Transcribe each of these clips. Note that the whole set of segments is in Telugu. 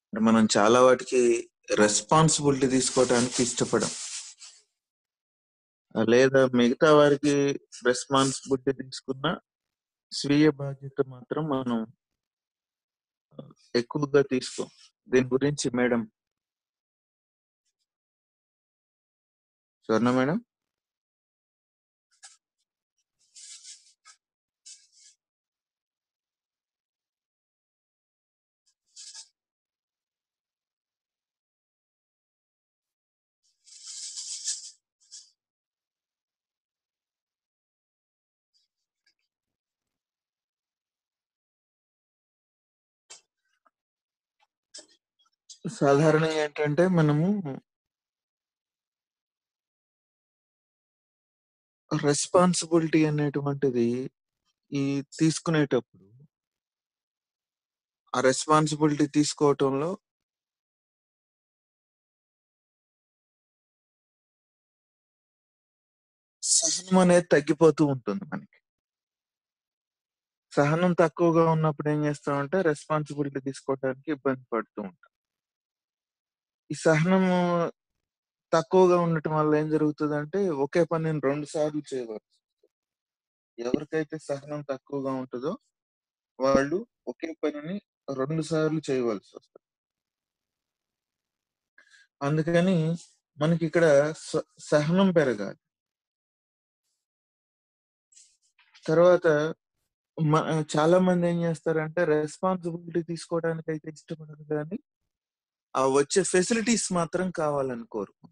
అంటే మనం చాలా వాటికి రెస్పాన్సిబిలిటీ తీసుకోవడానికి ఇష్టపడం లేదా మిగతా వారికి రెస్పాన్సిబిలిటీ తీసుకున్న స్వీయ బాధ్యత మాత్రం మనం ఎక్కువగా తీసుకోం దీని గురించి మేడం స్వర్ణ మేడం సాధారణంగా ఏంటంటే మనము రెస్పాన్సిబిలిటీ అనేటువంటిది ఈ తీసుకునేటప్పుడు ఆ రెస్పాన్సిబిలిటీ తీసుకోవటంలో సహనం అనేది తగ్గిపోతూ ఉంటుంది మనకి సహనం తక్కువగా ఉన్నప్పుడు ఏం చేస్తామంటే రెస్పాన్సిబిలిటీ తీసుకోవడానికి ఇబ్బంది పడుతూ ఉంటాం ఈ సహనము తక్కువగా ఉండటం వల్ల ఏం జరుగుతుందంటే ఒకే పనిని రెండు సార్లు చేయవచ్చు ఎవరికైతే సహనం తక్కువగా ఉంటుందో వాళ్ళు ఒకే పనిని రెండు సార్లు చేయవలసి వస్తుంది అందుకని మనకి ఇక్కడ స- సహనం పెరగాలి తర్వాత మ- చాలా మంది ఏం చేస్తారంటే రెస్పాన్సిబిలిటీ తీసుకోవడానికి అయితే ఇష్టపడరు కానీ ఆ వచ్చే ఫెసిలిటీస్ మాత్రం కావాలని కోరుకుంటారు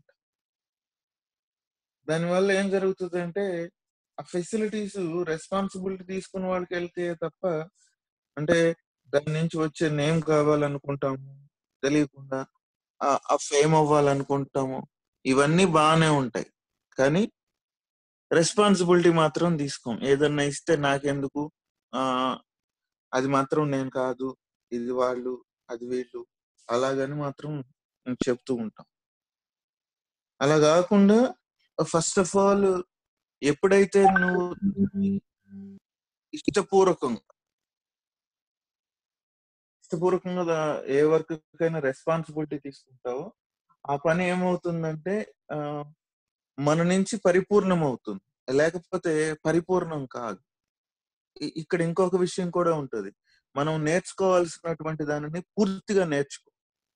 దానివల్ల ఏం జరుగుతుంది అంటే ఆ ఫెసిలిటీస్ రెస్పాన్సిబిలిటీ తీసుకున్న వాళ్ళకి వెళ్తే తప్ప అంటే దాని నుంచి వచ్చే నేమ్ కావాలనుకుంటాము తెలియకుండా ఆ- ఆ ఫేమ్ అవ్వాలనుకుంటాము ఇవన్నీ బాగానే ఉంటాయి కానీ రెస్పాన్సిబిలిటీ మాత్రం తీసుకోం ఏదన్నా ఇస్తే నాకెందుకు ఆ అది మాత్రం నేను కాదు ఇది వాళ్ళు అది వీళ్ళు అలాగని మాత్రం చెప్తూ ఉంటాం అలా కాకుండా ఫస్ట్ ఆఫ్ ఆల్ ఎప్పుడైతే నువ్వు ఇష్టపూర్వకంగా ఇష్టపూర్వకంగా దా- ఏ వర్క్ కైనా రెస్పాన్సిబిలిటీ తీసుకుంటావో ఆ పని ఏమవుతుందంటే ఆ, మన నుంచి పరిపూర్ణం అవుతుంది లేకపోతే పరిపూర్ణం కాదు ఇ- ఇక్కడ ఇంకొక విషయం కూడా ఉంటది మనం నేర్చుకోవాల్సినటువంటి దానిని పూర్తిగా నేర్చుకో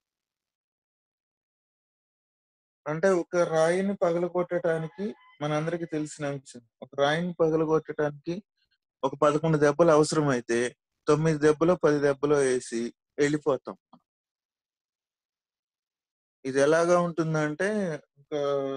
అంటే ఒక రాయిని పగలగొట్టడానికి మనందరికి తెలిసిన విషయం ఒక రాయిని పగలగొట్టడానికి ఒక పదకొండు దెబ్బలు అవసరం అయితే తొమ్మిది దెబ్బలో పది దెబ్బలో వేసి వెళ్ళిపోతాం ఇది ఎలాగా ఉంటుందంటే ఒక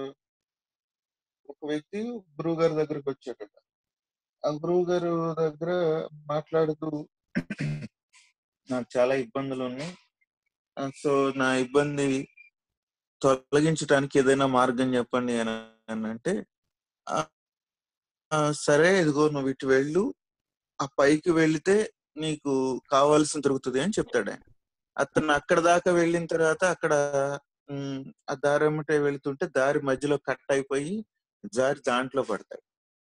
ఒక వ్యక్తి గురువు గారి దగ్గరకు వచ్చాడట ఆ గురువు గారు దగ్గర మాట్లాడుతూ నాకు చాలా ఇబ్బందులు ఉన్నాయి ఆ, సో నా ఇబ్బంది తొలగించడానికి ఏదైనా మార్గం చెప్పండి అని అని అంటే "ఆ, ఆ, సరే ఇదిగో నువ్వు ఇటు వెళ్ళు ఆ పైకి వెళితే నీకు కావాల్సిన దొరుకుతుంది అని చెప్తాడు ఆయన అతను అక్కడ దాకా వెళ్ళిన తర్వాత అక్కడ ఉమ్, ఆ దారి ఎమ్మటే వెళ్తుంటే దారి మధ్యలో కట్ అయిపోయి జారి దాంట్లో పడతాడు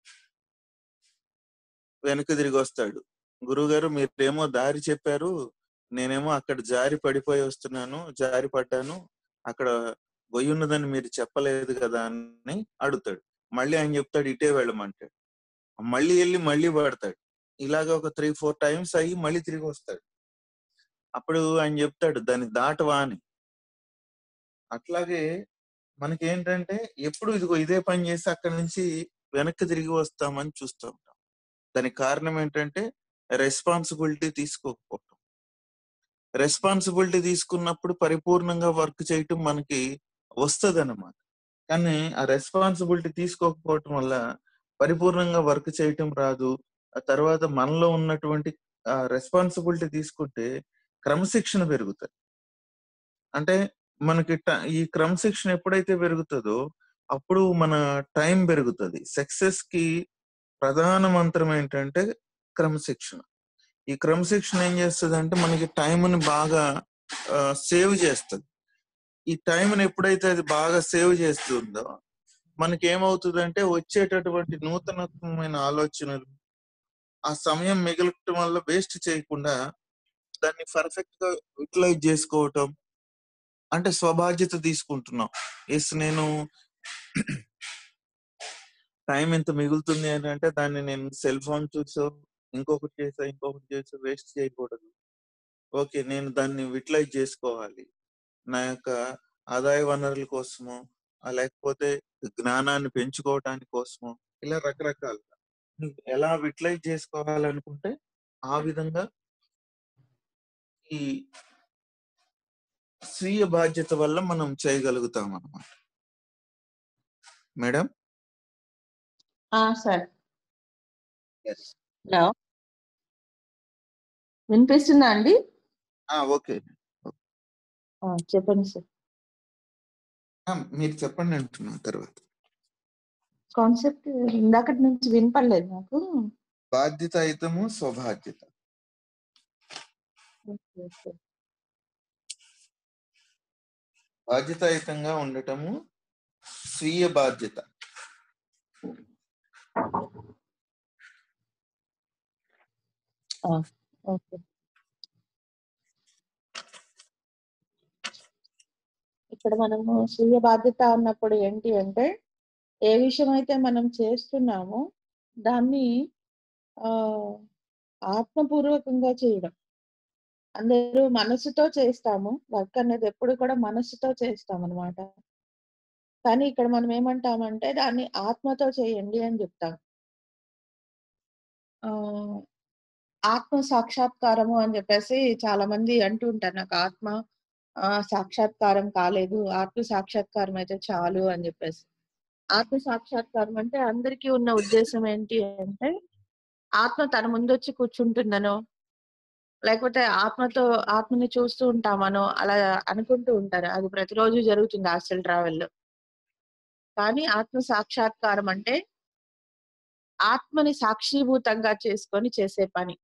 వెనక్కి తిరిగి వస్తాడు గురువుగారు మీరేమో దారి చెప్పారు నేనేమో అక్కడ జారి పడిపోయి వస్తున్నాను జారి పడ్డాను అక్కడ గొయ్యి ఉన్నదని మీరు చెప్పలేదు కదా అని అడుగుతాడు మళ్ళీ ఆయన చెప్తాడు ఇటే వెళ్ళమంటాడు మళ్ళీ వెళ్ళి మళ్ళీ పడతాడు ఇలాగ ఒక త్రీ ఫోర్ టైమ్స్ అయ్యి మళ్ళీ తిరిగి వస్తాడు అప్పుడు ఆయన చెప్తాడు దాన్ని దాటవా అని అట్లాగే మనకి ఏంటంటే ఎప్పుడు ఇదిగో ఇదే పని చేసి అక్కడి నుంచి వెనక్కి తిరిగి వస్తామని చూస్తూ ఉంటాం దానికి కారణం ఏంటంటే రెస్పాన్సిబిలిటీ తీసుకోకపోవటం రెస్పాన్సిబిలిటీ తీసుకున్నప్పుడు పరిపూర్ణంగా వర్క్ చేయటం మనకి వస్తుంది అనమాట కానీ ఆ రెస్పాన్సిబిలిటీ తీసుకోకపోవటం వల్ల పరిపూర్ణంగా వర్క్ చేయటం రాదు ఆ తర్వాత మనలో ఉన్నటువంటి ఆ రెస్పాన్సిబిలిటీ తీసుకుంటే క్రమశిక్షణ పెరుగుతుంది అంటే మనకి ట- ఈ క్రమశిక్షణ ఎప్పుడైతే పెరుగుతుందో అప్పుడు మన టైం పెరుగుతుంది సక్సెస్ కి ప్రధాన మంత్రం ఏంటంటే క్రమశిక్షణ ఈ క్రమశిక్షణ ఏం చేస్తుంది అంటే మనకి టైంని బాగా సేవ్ చేస్తుంది ఈ టైంని ఎప్పుడైతే అది బాగా సేవ్ చేస్తుందో మనకి ఏమవుతుందంటే వచ్చేటటువంటి నూతనమైన ఆలోచనలు ఆ సమయం మిగలటం వల్ల వేస్ట్ చేయకుండా దాన్ని పర్ఫెక్ట్ గా యూటిలైజ్ చేసుకోవటం అంటే స్వబాధ్యత తీసుకుంటున్నాం ఎస్ నేను టైం ఎంత మిగులుతుంది అని అంటే దాన్ని నేను సెల్ ఫోన్ చూసో ఇంకొకటి చేసో ఇంకొకటి చేసో వేస్ట్ చేయకూడదు ఓకే నేను దాన్ని యూటిలైజ్ చేసుకోవాలి నా యొక్క ఆదాయ వనరుల కోసము ఆ లేకపోతే జ్ఞానాన్ని పెంచుకోవటానికి కోసము ఇలా రకరకాలుగా నువ్వు ఎలా యూటిలైజ్ చేసుకోవాలనుకుంటే ఆ విధంగా ఈ స్వీయ బాధ్యత వల్ల మనం చేయగలుగుతాం అన్నమాట మేడం సార్ హలో వినిపిస్తుందా అండి ఓకే ఆ, చెప్పండి సార్ మీరు చెప్పండి అంటున్నా తర్వాత కాన్సెప్ట్ ఇందాకటి నుంచి వినపడలేదు నాకు బాధ్యతాయుతము స్వబాధ్యత ఓకే, ఓకే. బాధ్యతాయుతంగా ఉండటము స్వీయ బాధ్యత ఓకే ఇక్కడ మనము స్వీయ బాధ్యత అన్నప్పుడు ఏంటి అంటే ఏ విషయం అయితే మనం చేస్తున్నామో దాన్ని ఆ ఆత్మపూర్వకంగా చేయడం అందరూ మనసుతో చేస్తాము వర్క్ అనేది ఎప్పుడు కూడా మనసుతో చేస్తాం అనమాట కానీ ఇక్కడ మనం ఏమంటామంటే దాన్ని ఆత్మతో చేయండి అని చెప్తాం ఆ ఆత్మ సాక్షాత్కారము అని చెప్పేసి చాలా మంది అంటూ ఉంటారు నాకు ఆత్మ ఆ సాక్షాత్కారం కాలేదు ఆత్మ సాక్షాత్కారం అయితే చాలు అని చెప్పేసి ఆత్మ సాక్షాత్కారం అంటే అందరికీ ఉన్న ఉద్దేశం ఏంటి అంటే ఆత్మ తన ముందొచ్చి కూర్చుంటుందనో లేకపోతే ఆత్మతో ఆత్మని చూస్తూ ఉంటామనో అలా అనుకుంటూ ఉంటారు అది ప్రతిరోజు జరుగుతుంది హాస్టల్ ట్రావెల్లో కానీ ఆత్మ సాక్షాత్కారం అంటే ఆత్మని సాక్షిభూతంగా చేసుకొని చేసే పని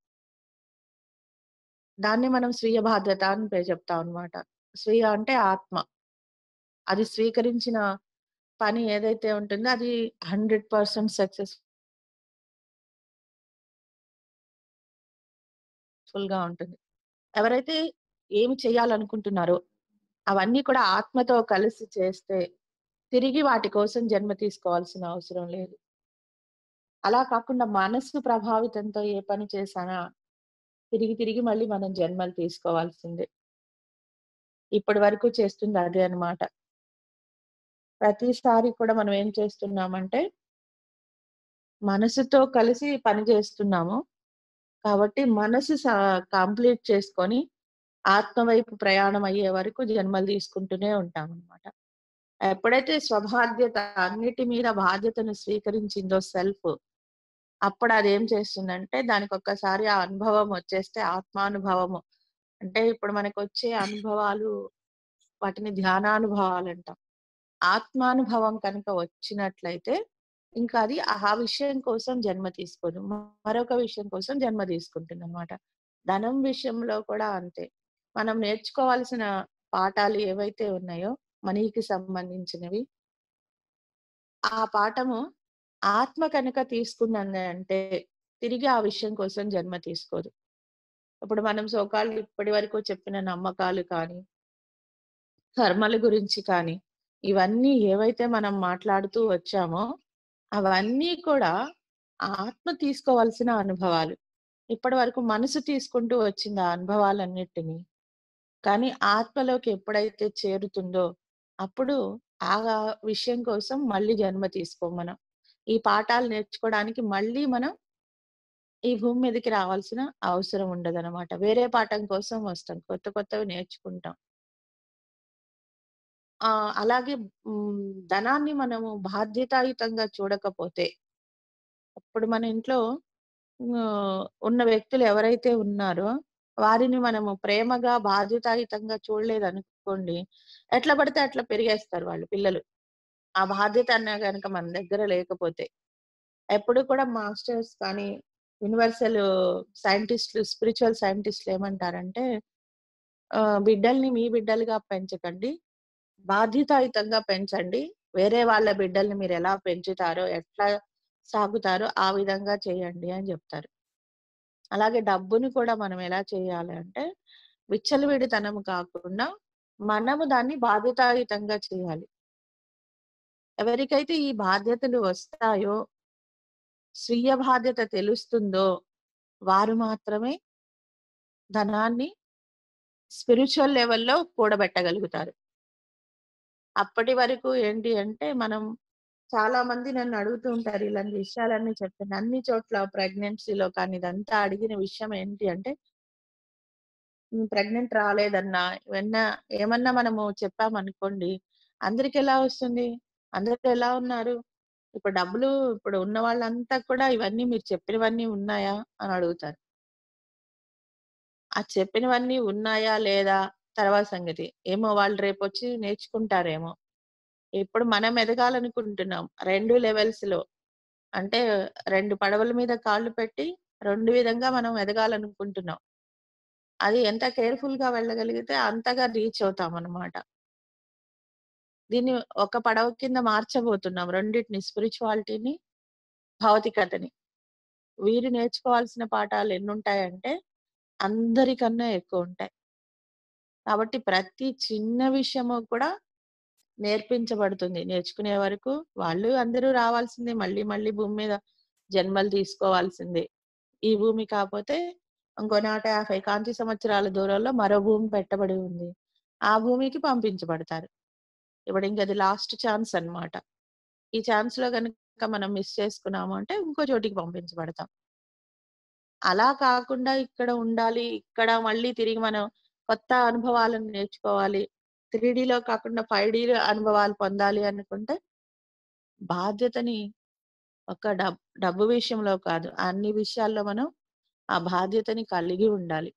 దాన్ని మనం స్వీయ బాధ్యత అని పే- చెప్తాం అనమాట స్వీయ అంటే ఆత్మ అది స్వీకరించిన పని ఏదైతే ఉంటుందో అది హండ్రెడ్ పర్సెంట్ సక్సెస్ ఫుల్ గా ఉంటుంది ఎవరైతే ఏమి చేయాలనుకుంటున్నారో అవన్నీ కూడా ఆత్మతో కలిసి చేస్తే తిరిగి వాటి కోసం జన్మ తీసుకోవాల్సిన అవసరం లేదు అలా కాకుండా మనస్సు ప్రభావితంతో ఏ పని చేశానా తిరిగి తిరిగి మళ్ళీ మనం జన్మలు తీసుకోవాల్సిందే ఇప్పటి వరకు చేస్తుంది అదే అన్నమాట ప్రతిసారి కూడా మనం ఏం చేస్తున్నామంటే మనసుతో కలిసి పని చేస్తున్నాము కాబట్టి మనసు కంప్లీట్ చేసుకొని ఆత్మ వైపు ప్రయాణం అయ్యే వరకు జన్మలు తీసుకుంటూనే ఉంటాం అన్నమాట ఎప్పుడైతే స్వబాధ్యత అన్నిటి మీద బాధ్యతను స్వీకరించిందో సెల్ఫ్ అప్పుడు అది ఏం చేస్తుందంటే దానికి ఒక్కసారి ఆ అనుభవం వచ్చేస్తే ఆత్మానుభవము అంటే ఇప్పుడు మనకు వచ్చే అనుభవాలు వాటిని ధ్యానానుభవాలు అంటాం ఆత్మానుభవం కనుక వచ్చినట్లయితే ఇంకా అది ఆ విషయం కోసం జన్మ తీసుకోదు మరొక విషయం కోసం జన్మ తీసుకుంటుంది అనమాట ధనం విషయంలో కూడా అంతే మనం నేర్చుకోవాల్సిన పాఠాలు ఏవైతే ఉన్నాయో మనీకి సంబంధించినవి ఆ పాఠము ఆత్మ కనుక తీసుకున్నది అంటే తిరిగి ఆ విషయం కోసం జన్మ తీసుకోదు ఇప్పుడు మనం సోకాళ్ళు ఇప్పటి వరకు చెప్పిన నమ్మకాలు కానీ కర్మల గురించి కానీ ఇవన్నీ ఏవైతే మనం మాట్లాడుతూ వచ్చామో అవన్నీ కూడా ఆత్మ తీసుకోవాల్సిన అనుభవాలు ఇప్పటి వరకు మనసు తీసుకుంటూ వచ్చింది ఆ అనుభవాలన్నిటినీ కానీ ఆత్మలోకి ఎప్పుడైతే చేరుతుందో అప్పుడు ఆ విషయం కోసం మళ్ళీ జన్మ తీసుకోం మనం ఈ పాఠాలు నేర్చుకోవడానికి మళ్ళీ మనం ఈ భూమి మీదకి రావాల్సిన అవసరం ఉండదన్నమాట వేరే పాఠం కోసం వస్తాం కొత్త కొత్తవి నేర్చుకుంటాం ఆ అలాగే ఉమ్, ధనాన్ని మనము బాధ్యతాయుతంగా చూడకపోతే ఇప్పుడు మన ఇంట్లో ఆ, ఉన్న వ్యక్తులు ఎవరైతే ఉన్నారో వారిని మనము ప్రేమగా బాధ్యతాయుతంగా చూడలేదు అనుకోండి ఎట్లా పడితే అట్లా పెరిగేస్తారు వాళ్ళు పిల్లలు ఆ బాధ్యత అన్న కనుక మన దగ్గర లేకపోతే ఎప్పుడు కూడా మాస్టర్స్ కానీ యూనివర్సల్ సైంటిస్టులు స్పిరిచువల్ సైంటిస్టులు ఏమంటారంటే ఆ, బిడ్డల్ని మీ బిడ్డలుగా పెంచకండి బాధ్యతాయుతంగా పెంచండి వేరే వాళ్ళ బిడ్డల్ని మీరు ఎలా పెంచుతారో ఎట్లా సాగుతారో ఆ విధంగా చేయండి అని చెప్తారు అలాగే డబ్బుని కూడా మనం ఎలా చేయాలి అంటే విచ్చలవిడితనం కాకుండా మనము దాన్ని బాధ్యతాయుతంగా చేయాలి. ఎవరికైతే ఈ బాధ్యతలు వస్తాయో స్వీయ బాధ్యత తెలుస్తుందో వారు మాత్రమే ధనాన్ని స్పిరిచ్యువల్ లెవెల్‌లో కూడబెట్టగలుగుతారు. అప్పటి వరకు ఏంటి అంటే మనం చాలా మంది నన్ను అడుగుతూ ఉంటారు ఇలాంటి విషయాలన్నీ చెప్తాను. అన్ని చోట్ల ప్రెగ్నెన్సీలో కానీ ఇదంతా అడిగిన విషయం ఏంటి అంటే హ్మ్. ప్రెగ్నెంట్ రాలేదన్నా, ఏమన్నా ఏమన్నా మనము చెప్పామనుకోండి, అందరికెలా వస్తుంది? అందరూ ఎలా ఉన్నారు? ఇప్పుడు డబ్బులు ఇప్పుడు ఉన్న వాళ్ళంతా కూడా ఇవన్నీ మీరు చెప్పినవన్నీ ఉన్నాయా? అని అడుగుతారు. ఆ చెప్పినవన్నీ ఉన్నాయా? లేదా? తర్వాత సంగతి. ఏమో వాళ్ళు రేపొచ్చి నేర్చుకుంటారేమో. ఇప్పుడు మనం ఎదగాలనుకుంటున్నాం. 2 లెవెల్స్‌లో. అంటే 2 పడవల మీద కాళ్ళు పెట్టి 2 విధంగా మనం ఎదగాలనుకుంటున్నాం. అది ఎంత కేర్‌ఫుల్‌గా వెళ్ళగలిగితే అంతగా రీచ్ అవుతామనమాట. దీన్ని ఒక పడవ కింద మార్చబోతున్నాం. రెండిటిని స్పిరిచువాలిటీని, భౌతికతని. వీరు నేర్చుకోవాల్సిన పాఠాలు ఎన్నుంటాయంటే అందరికన్నా ఎక్కువుంటాయి. కాబట్టి ప్రతి చిన్న విషయము కూడా నేర్పించబడుతుంది. నేర్చుకునే వరకు వాళ్ళు అందరూ రావాల్సిందే. మళ్ళీ మళ్ళీ భూమి మీద జన్మలు తీసుకోవాల్సిందే. ఈ భూమి కాపోతే ఇంకో 150 కాంతి సంవత్సరాల దూరంలో మరో భూమి పెట్టబడి ఉంది. ఆ భూమికి పంపించబడతారు. ఇప్పుడు ఇంకది లాస్ట్ ఛాన్స్ అన్నమాట. ఈ ఛాన్స్‌లో గనుక మనం మిస్ చేసుకున్నాము అంటే ఇంకో చోటికి పంపించబడతాం. అలా కాకుండా ఇక్కడ ఉండాలి. ఇక్కడ మళ్ళీ తిరిగి మనం కొత్త అనుభవాలను నేర్చుకోవాలి. 3డీలో కాకుండా 5డీలో అనుభవాలు పొందాలి అనుకుంటే బాధ్యతని ఒక డబ్ డబ్బు విషయంలో కాదు. అన్ని విషయాల్లో మనం ఆ బాధ్యతని కలిగి ఉండాలి.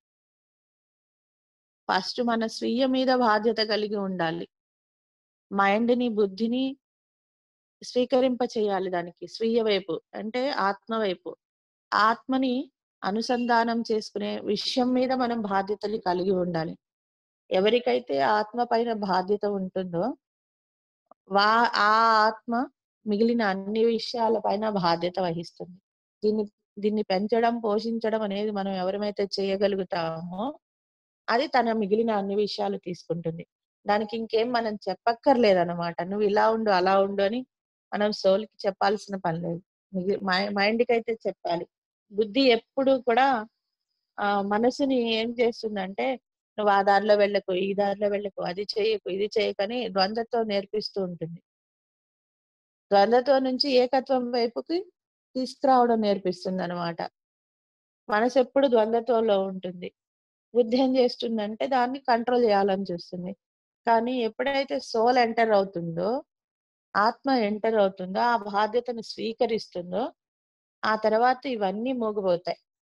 ఫస్ట్ మన స్వీయ మీద బాధ్యత కలిగి ఉండాలి. మైండ్‌ని, బుద్ధిని స్వీకరింప చేయాలి దానికి. స్వీయ వైపు అంటే ఆత్మ వైపు. ఆత్మని అనుసంధానం చేసుకునే విషయం మీద మనం బాధ్యతలు కలిగి ఉండాలి. ఎవరికైతే ఆత్మ పైన బాధ్యత ఉంటుందో వా ఆ ఆత్మ మిగిలిన అన్ని విషయాల పైన బాధ్యత వహిస్తుంది. దీన్ని దీన్ని పెంచడం, పోషించడం అనేది మనం ఎవరమైతే చేయగలుగుతామో అది తన మిగిలిన అన్ని విషయాలు తీసుకుంటుంది. దానికి ఇంకేం మనం చెప్పక్కర్లేదన్నమాట. నువ్వు ఇలా ఉండు, అలా ఉండు అని మనం సోల్‌కి చెప్పాల్సిన పని లేదు. మిగి మై మైండ్‌కైతే చెప్పాలి. బుద్ధి ఎప్పుడు కూడా ఆహ్, మనసుని ఏం చేస్తుందంటే నువ్వు ఆ దారిలో వెళ్ళకు, ఈ దారిలో వెళ్ళకు, అది చేయకు, ఇది చేయకని ద్వంద్వతో నేర్పిస్తూ ఉంటుంది. ద్వంద్వతో నుంచి ఏకత్వం వైపుకి తీసుకురావడం నేర్పిస్తుందన్నమాట. మనసెప్పుడు ద్వంద్వతోలో ఉంటుంది. బుద్ధి ఏం చేస్తుందంటే దాన్ని కంట్రోల్ చేయాలని చూస్తుంది. కానీ ఎప్పుడైతే సోల్ ఎంటర్ అవుతుందో, ఆత్మ ఎంటర్ అవుతుందో, ఆ బాధ్యతను స్వీకరిస్తుందో, ఆ తర్వాత ఇవన్నీ మూగబోతాయి.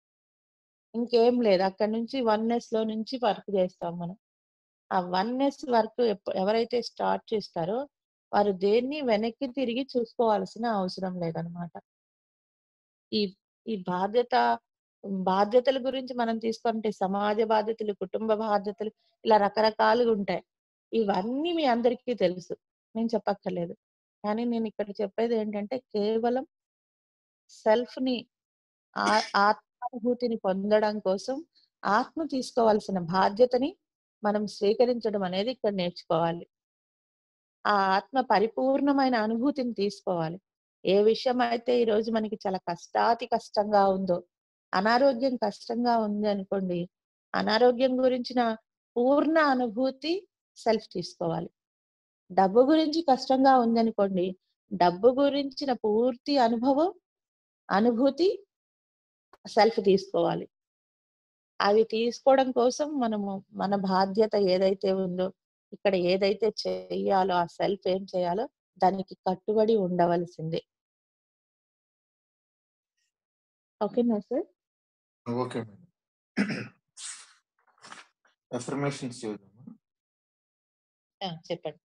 ఇంకేం లేదు. అక్కడి నుంచి వన్‌నెస్‌లో నుంచి వర్క్ చేస్తాం మనం. ఆ వన్‌నెస్ వర్క్ ఎప్ ఎవరైతే స్టార్ట్ చేస్తారో, వారు దేన్ని వెనక్కి తిరిగి చూసుకోవాల్సిన అవసరం లేదనమాట. ఈ ఈ బాధ్యత బాధ్యతల గురించి మనం తీసుకుంటే సమాజ బాధ్యతలు, కుటుంబ బాధ్యతలు ఇలా రకరకాలుగుంటాయి. ఇవన్నీ మీ అందరికీ తెలుసు. నేను చెప్పక్కర్లేదు. కానీ నేనిక్కడ చెప్పేదేంటంటే కేవలం సెల్ఫ్‌ని ఆ ఆత్మానుభూతిని పొందడం కోసం ఆత్మ తీసుకోవాల్సిన బాధ్యతని మనం స్వీకరించడం అనేది ఇక్కడ నేర్చుకోవాలి. ఆ ఆత్మ పరిపూర్ణమైన అనుభూతిని తీసుకోవాలి. ఏ విషయమైతే ఈరోజు మనకి చాలా కష్టాతి కష్టంగా ఉందో, అనారోగ్యం కష్టంగా ఉంది అనుకోండి, అనారోగ్యం గురించిన పూర్ణ అనుభూతి సెల్ఫ్ తీసుకోవాలి. డబ్బు గురించి కష్టంగా ఉందనుకోండి, డబ్బు గురించిన పూర్తి అనుభవం, అనుభూతి సెల్ఫ్ తీసుకోవాలి. అవి తీసుకోవడం కోసం మనము మన బాధ్యత ఏదైతే ఉందో, ఇక్కడ ఏదైతే చెయ్యాలో, ఆ సెల్ఫ్ ఏం చేయాలో దానికి కట్టుబడి ఉండవలసిందే. ఓకేనా సార్? Okay madam. అఫర్మేషన్స్ చూద్దామా? ఆ! చెప్పండి.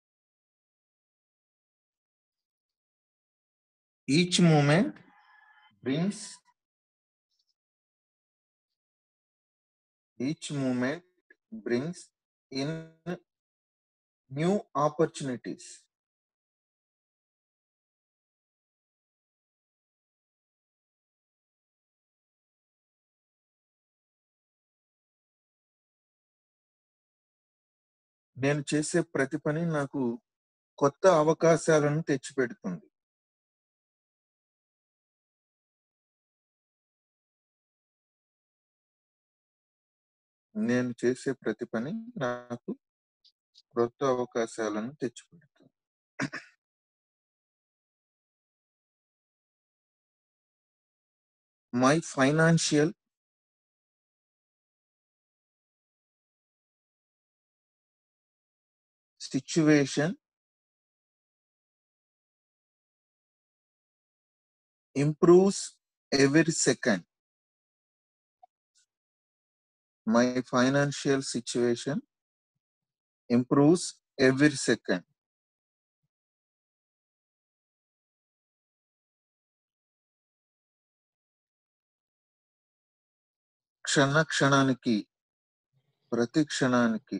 Each moment brings each moment brings in new opportunities. నేను చేసే ప్రతి పని నాకు కొత్త అవకాశాలను తెచ్చిపెడుతుంది. నేను చేసే ప్రతి పని నాకు క్రొత్త అవకాశాలను తెచ్చిపెడుతుంది. My financial situation improves every second. My financial situation improves every second. క్షణ క్షణానికి ప్రతి క్షణానికి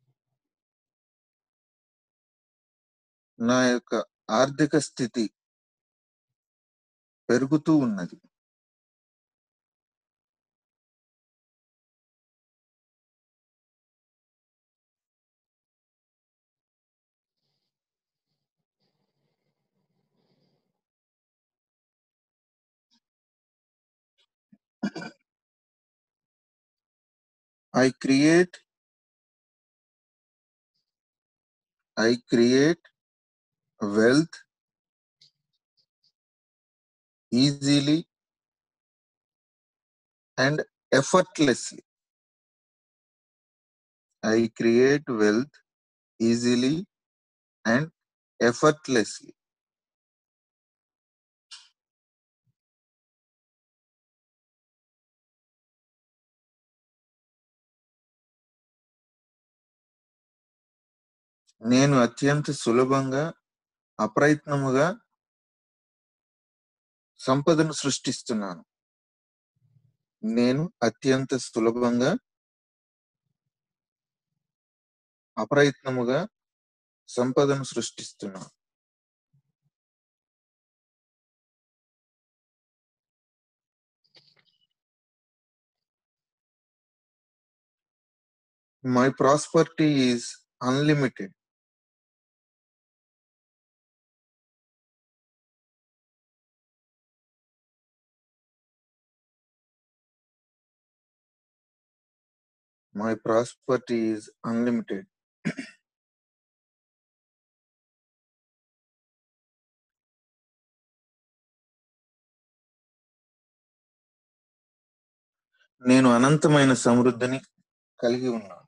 నా యొక్క ఆర్థిక స్థితి పెరుగుతూ ఉన్నది. I create I create wealth easily and effortlessly. I create wealth easily and effortlessly. నేను అత్యంత సులభంగా అప్రయత్నముగా సంపదను సృష్టిస్తున్నాను. నేను అత్యంత సులభంగా అప్రయత్నముగా సంపదను సృష్టిస్తున్నాను. My prosperity is unlimited. My prosperity is unlimited. నేను అనంతమైన సమృద్ధిని కలిగి ఉన్నాను.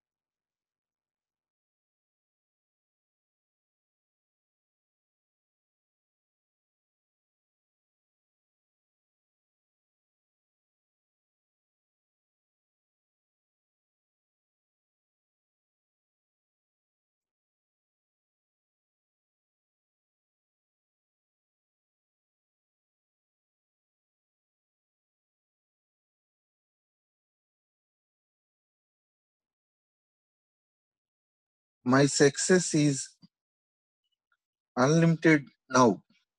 My success is unlimited now.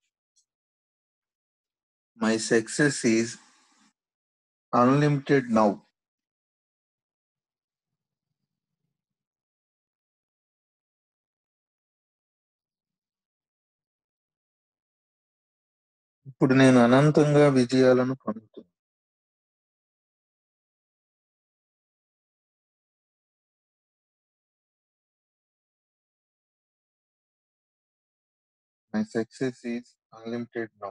My success is unlimited now. ఇప్పుడు నేను అనంతంగా విజయాలను పొందుతున్నాను. My success is unlimited now.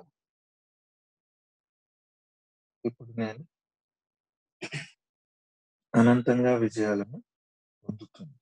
ఇప్పుడు నేను అనంతంగా విజయాలను పొందుతున్నాను.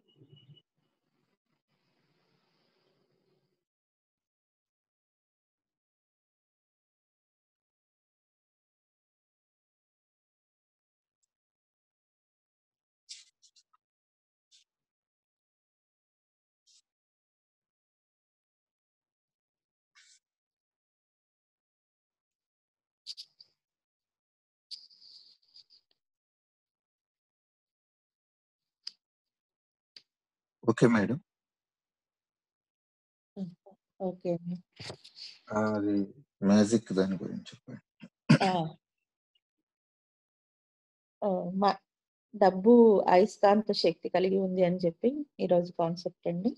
Okay madam. హ్మ్. ఓకే అండి. ఆ! అది మ్యాజిక్ దాని గురించి చెప్పండి. ఆ! ఓహ్! మ డబ్బు అయస్కాంత శక్తి కలిగి ఉంది అని చెప్పి ఈరోజు కాన్సెప్ట్ అండి.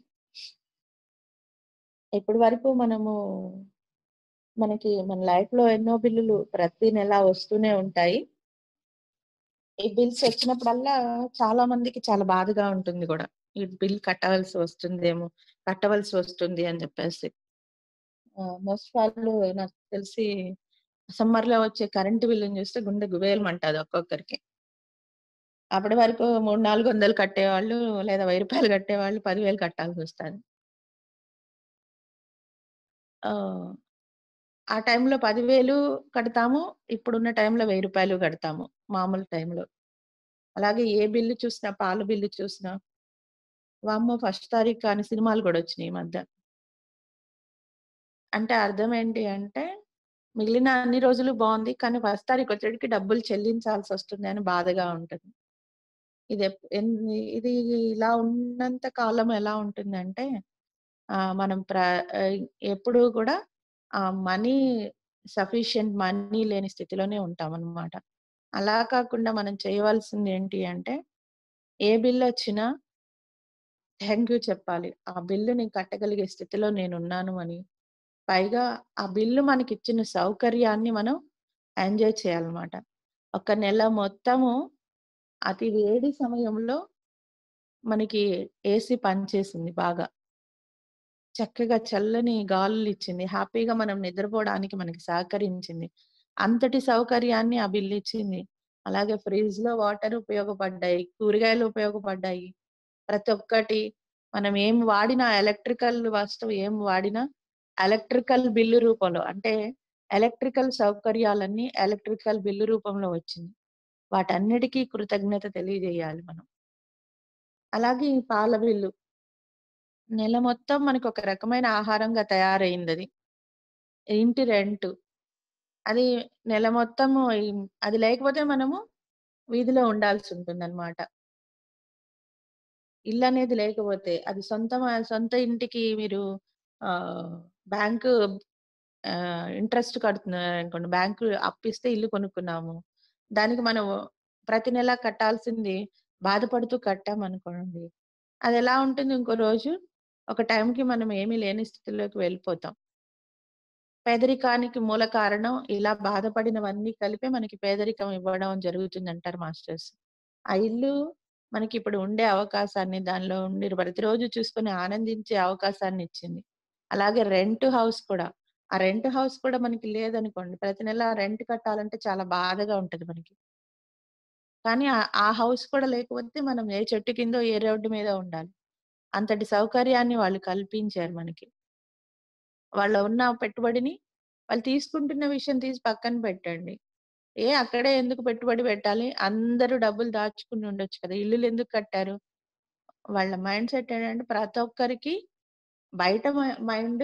ఇప్పటి వరకు మనము మనకి మన లైఫ్‌లో ఎన్నో బిల్లులు ప్రతి నెల వస్తూనే ఉంటాయి. ఈ బిల్స్ వచ్చినప్పుడల్లా చాలా మందికి చాలా బాధగా ఉంటుంది గూడా. ఈ బిల్ కట్టవలసి వస్తుందేమో, కట్టవలసి వస్తుంది అని చెప్పేసి. ఆహ్, మోస్ట్ వాళ్ళు నాకు తెలిసి సమ్మర్‌లో వచ్చే కరెంట్ బిల్లుని చూస్తే గుండె గుబేలమంటది ఒక్కొక్కరికి. అప్పటి వరకు 3, 400 కట్టేవాళ్ళు లేదా రూ. 1000 కట్టేవాళ్ళు 10,000 కట్టాల్సొస్తది. ఆహ్, ఆ టైంలో 10,000 కడతాము. ఇప్పుడున్న టైంలో రూ. 1000 కడతాము. మామూలు టైంలో. అలాగే ఏ బిల్లు చూసినా, పాల బిల్లు చూసినా వామ్మో! ఫస్ట్ తారీఖు అని సినిమాలు గూడా వచ్చినాయి ఈ మధ్య. అంటే అర్థం ఏంటి అంటే, మిగిలిన అన్ని రోజులు బావుంది. కానీ ఫస్ట్ తారీఖు వచ్చేటికి డబ్బులు చెల్లించాల్సొస్తుంది అని బాధగా ఉంటది. ఇది ఎప్ ఎన్ని ఇది ఇలా ఉన్నంత కాలం ఎలా ఉంటుందంటే, ఆహ్, మనం ప్ర ఆహ్, ఎప్పుడూ గూడా ఆహ్, మనీ సఫిషియంట్ మనీ లేని స్థితిలోనే ఉంటామనమాట. అలా కాకుండా మనం చేయవలసింది ఏంటి అంటే, ఏ బిల్లొచ్చినా థాంక్ యూ చెప్పాలి. ఆ బిల్లు నేను కట్టగలిగే స్థితిలో నేనున్నాను అని. పైగా ఆ బిల్లు మనకిచ్చిన సౌకర్యాన్ని మనం ఎంజాయ్ చేయాలన్నమాట. ఒక నెల మొత్తము అతి వేడి సమయంలో మనకి ఏసీ పనిచేసింది బాగా. చక్కగా చల్లని గాలులిచ్చింది. హ్యాపీగా మనం నిద్రపోవడానికి మనకి సహకరించింది. అంతటి సౌకర్యాన్ని ఆ బిల్లిచ్చింది. అలాగే ఫ్రిడ్జ్‌లో వాటర్ ఉపయోగపడ్డాయి. కూరగాయలు ఉపయోగపడ్డాయి. ప్రతి ఒక్కటి మనం ఏం వాడినా ఎలక్ట్రికల్ వస్తువు ఏం వాడినా ఎలక్ట్రికల్ బిల్లు రూపంలో అంటే ఎలక్ట్రికల్ సౌకర్యాలన్నీ ఎలక్ట్రికల్ బిల్లు రూపంలో వచ్చింది. వాటన్నిటికి కృతజ్ఞత తెలియజేయాలి మనం. అలాగే ఈ పాల బిల్లు. నెల మొత్తం మనకొక రకమైన ఆహారంగా తయారయిందది. ఇంటి రెంటు. అది నెల మొత్తము ఇం అది లేకపోతే మనము వీధిలో ఉండాల్సుంటుందనమాట. ఇల్లనేది లేకపోతే అది సొంతమ సొంత ఇంటికి మీరు ఆహ్, బ్యాంకు ఆహ్, ఇంట్రెస్ట్ కడుతున్నారనుకోండి. బ్యాంకు అప్పిస్తే ఇల్లు కొనుక్కున్నాము. దానికి మనం ప్రతి నెల కట్టాల్సింది బాధపడుతూ కట్టామనుకోండి. అదెలా ఉంటుంది ఇంకో రోజు ఒక టైంకి మనం ఏమీ లేని స్థితిలోకి వెళ్ళిపోతాం. పేదరికానికి మూల కారణం ఇలా బాధపడినవన్నీ కలిపే మనకి పేదరికం ఇవ్వడం జరుగుతుందంటారు మాస్టర్స్. ఆ ఇల్లు మనకిప్పుడు ఉండే అవకాశాన్ని, దానిలో ఉండి ప్రతిరోజు చూసుకొని ఆనందించే అవకాశాన్నిచ్చింది. అలాగే రెంట్ హౌస్ కూడా. ఆ రెంట్ హౌస్ కూడా మనకి లేదనుకోండి, ప్రతి నెల రెంట్ కట్టాలంటే చాలా బాధగా ఉంటది మనకి. కానీ ఆ ఆ హౌస్ కూడా లేకపోతే మనం ఏ చెట్టు కిందో, ఏ రోడ్డు మీదో ఉండాలి. అంతటి సౌకర్యాన్ని వాళ్ళు కల్పించారు మనకి. వాళ్ళ ఉన్న పెట్టుబడిని వాళ్ళు తీసుకుంటున్న విషయం తీసి పక్కన పెట్టండి. ఏ అక్కడే ఎందుకు పెట్టుబడి పెట్టాలి? అందరూ డబ్బులు దాచుకుని ఉండొచ్చు కదా! ఇల్లులు ఎందుకు కట్టారు? వాళ్ళ మైండ్ సెట్ ఏంటంటే ప్రతి ఒక్కరికి బయట మ మైండు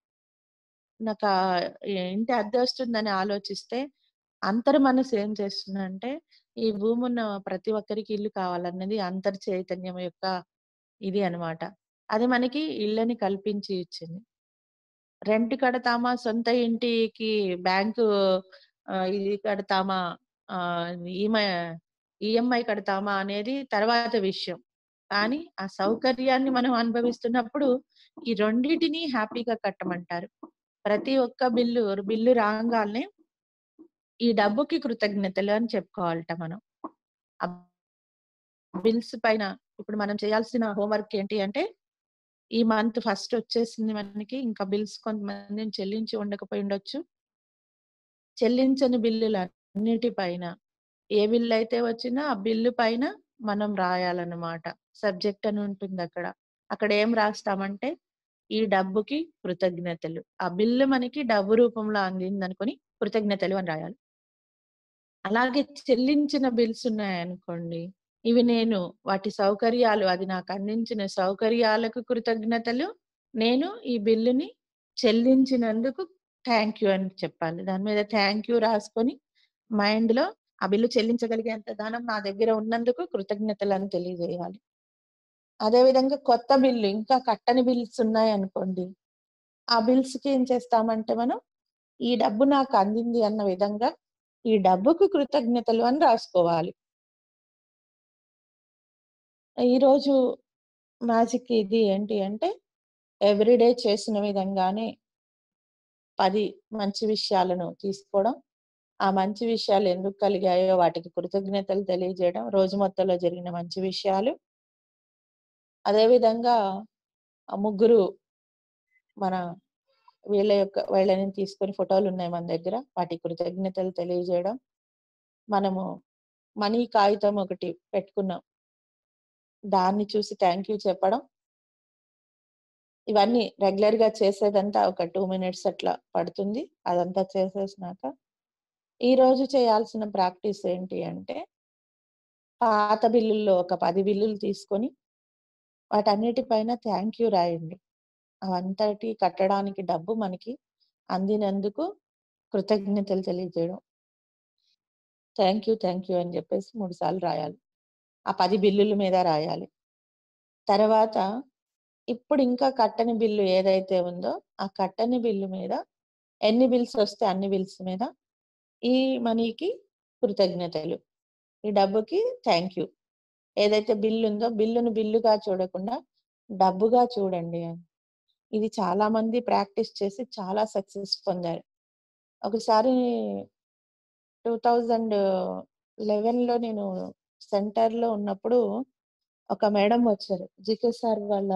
నాకా ఇంటి అద్దె వస్తుందని ఆలోచిస్తే, అంతర్ మనసు ఏం చేస్తుందంటే, ఈ భూమున్న ప్రతి ఒక్కరికి ఇల్లు కావాలన్నది అంతర్ చైతన్యం యొక్క ఇది అన్నమాట. అది మనకి ఇళ్ళని కల్పించి ఇచ్చింది. రెంట్ కడతామా, సొంత ఇంటికి బ్యాంకు ఆహ్, ఇది కడతామా, ఆహ్, ఈఎంఐ ఈఎంఐ కడతామా అనేది తర్వాత విషయం. కానీ ఆ సౌకర్యాన్ని మనం అనుభవిస్తున్నప్పుడు ఈ రెండిటిని హ్యాపీగా కట్టమంటారు. ప్రతి ఒక్క బిల్లు, బిల్లు రాంగాల్నే ఈ డబ్బుకి కృతజ్ఞతలు అని చెప్పుకోవాలట మనం. ఆ బిల్స్ పైన ఇప్పుడు మనం చేయాల్సిన హోంవర్క్ ఏంటి అంటే, ఈ మంత్ ఫస్ట్ వచ్చేసింది మనకి. ఇంకా బిల్స్ కొంతమందిని చెల్లించి ఉండకపోయి ఉండొచ్చు. చెల్లించని బిల్లులన్నిటి పైన ఏ బిల్లయితే వచ్చినా ఆ బిల్లు పైన మనం రాయాలన్నమాట. సబ్జెక్ట్ అని ఉంటుందక్కడ. అక్కడ ఏం రాస్తామంటే, ఈ డబ్బుకి కృతజ్ఞతలు. ఆ బిల్లు మనకి డబ్బు రూపంలో అందిందనుకోని కృతజ్ఞతలు అని రాయాలి. అలాగే చెల్లించిన బిల్స్ ఉన్నాయనుకోండి. ఇవి నేను వాటి సౌకర్యాలు అది నాకు అందించిన సౌకర్యాలకు కృతజ్ఞతలు. నేను ఈ బిల్లుని చెల్లించినందుకు థాంక్ యూ అని చెప్పాలి. దాని మీద థాంక్ యూ రాసుకొని మైండ్‌లో ఆ బిల్లు చెల్లించగలిగేంత ధనం నా దగ్గర ఉన్నందుకు కృతజ్ఞతలని తెలియజేయాలి. అదే విధంగా కొత్త బిల్లు ఇంకా కట్టని బిల్స్ ఉన్నాయనుకోండి. ఆ బిల్స్‌కి ఏం చేస్తామంటే మనం, ఈ డబ్బు నాకు అందింది అన్న విధంగా ఈ డబ్బుకు కృతజ్ఞతలు అని రాసుకోవాలి. ఈరోజు మ్యాజిక్ ఇది ఏంటి అంటే, ఎవ్రీడే చేసిన విధంగానే 10 మంచి విషయాలను తీసుకోవడం. ఆ మంచి విషయాలు ఎందుకు కలిగాయో వాటికి కృతజ్ఞతలు తెలియజేయడం. రోజు మొత్తంలో జరిగిన మంచి విషయాలు. అదే విధంగా ఆ ముగ్గురు మన వీళ్ళ యొక్క వీళ్ళని తీసుకొని ఫోటోలున్నాయి మన దగ్గర. వాటికి కృతజ్ఞతలు తెలియజేయడం. మనము మనీ కాగితం ఒకటి పెట్టుకున్నాం. దాన్ని చూసి థాంక్ యూ చెప్పడం. ఇవన్నీ రెగ్యులర్‌గా చేసేదంతా ఒక 2 మినిట్స్ అట్లా పడుతుంది. అదంతా చేసేసినాక, ఈరోజు చేయాల్సిన ప్రాక్టీస్ ఏంటి అంటే పాత బిల్లుల్లో ఒక 10 బిల్లులు తీసుకొని వాటన్నిటి పైన థాంక్ యూ రాయండి. అవంతటి కట్టడానికి డబ్బు మనకి అందినందుకు కృతజ్ఞతలు తెలియజేయడం. థాంక్ యూ, థాంక్ యూ అని చెప్పేసి 3 సార్లు రాయాలి. ఆ 10 బిల్లుల మీద రాయాలి. తర్వాత ఇప్పుడు ఇంకా కట్టని బిల్లు ఏదైతే ఉందో, ఆ కట్టని బిల్లు మీద ఎన్ని బిల్స్ వస్తే అన్ని బిల్స్ మీద ఈ మనీకి కృతజ్ఞతలు. ఈ డబ్బుకి థాంక్ యూ. ఏదైతే బిల్ ఉందో బిల్లుని బిల్లుగా చూడకుండా డబ్బుగా చూడండి అని. ఇది చాలా మంది ప్రాక్టీస్ చేసి చాలా సక్సెస్ పొందారు. ఒకసారి 2011లో నేను సెంటర్‌లో ఉన్నప్పుడు ఒక మేడం వచ్చారు. జీకే సార్ వాళ్ళ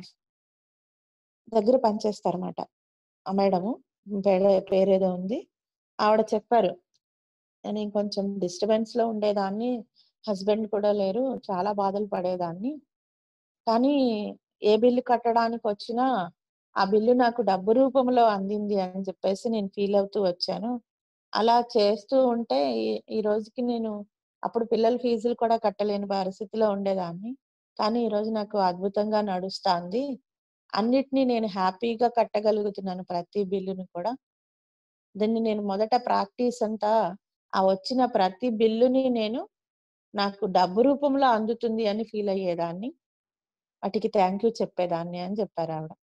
దగ్గర పనిచేస్తారన్నమాట. ఆ మేడము పేరే పేరేదో ఉంది. ఆవిడ చెప్పారు. నేను కొంచెం డిస్టర్బెన్స్‌లో ఉండేదాన్ని. హస్బెండ్ కూడా లేరు. చాలా బాధలు పడేదాన్ని. కానీ ఏ బిల్లు కట్టడానికొచ్చినా ఆ బిల్లు నాకు డబ్బు రూపంలో అందింది అని చెప్పేసి నేను ఫీల్ అవుతూ వచ్చాను. అలా చేస్తూ ఉంటే ఈ ఈ రోజుకి నేను అప్పుడు పిల్లల ఫీజులు కూడా కట్టలేని పరిస్థితిలో ఉండేదాన్ని. కానీ ఈరోజు నాకు అద్భుతంగా నడుస్తాంది. అన్నిటిని నేను హ్యాపీగా కట్టగలుగుతున్నాను ప్రతి బిల్లుని కూడా. దీన్ని నేను మొదట ప్రాక్టీస్ అంతా ఆ వచ్చిన ప్రతి బిల్లుని నేను నాకు డబ్బు రూపంలో అందుతుంది అని ఫీల్ అయ్యేదాన్ని. వాటికి థాంక్ యూ చెప్పేదాన్ని అని చెప్పారావిడ.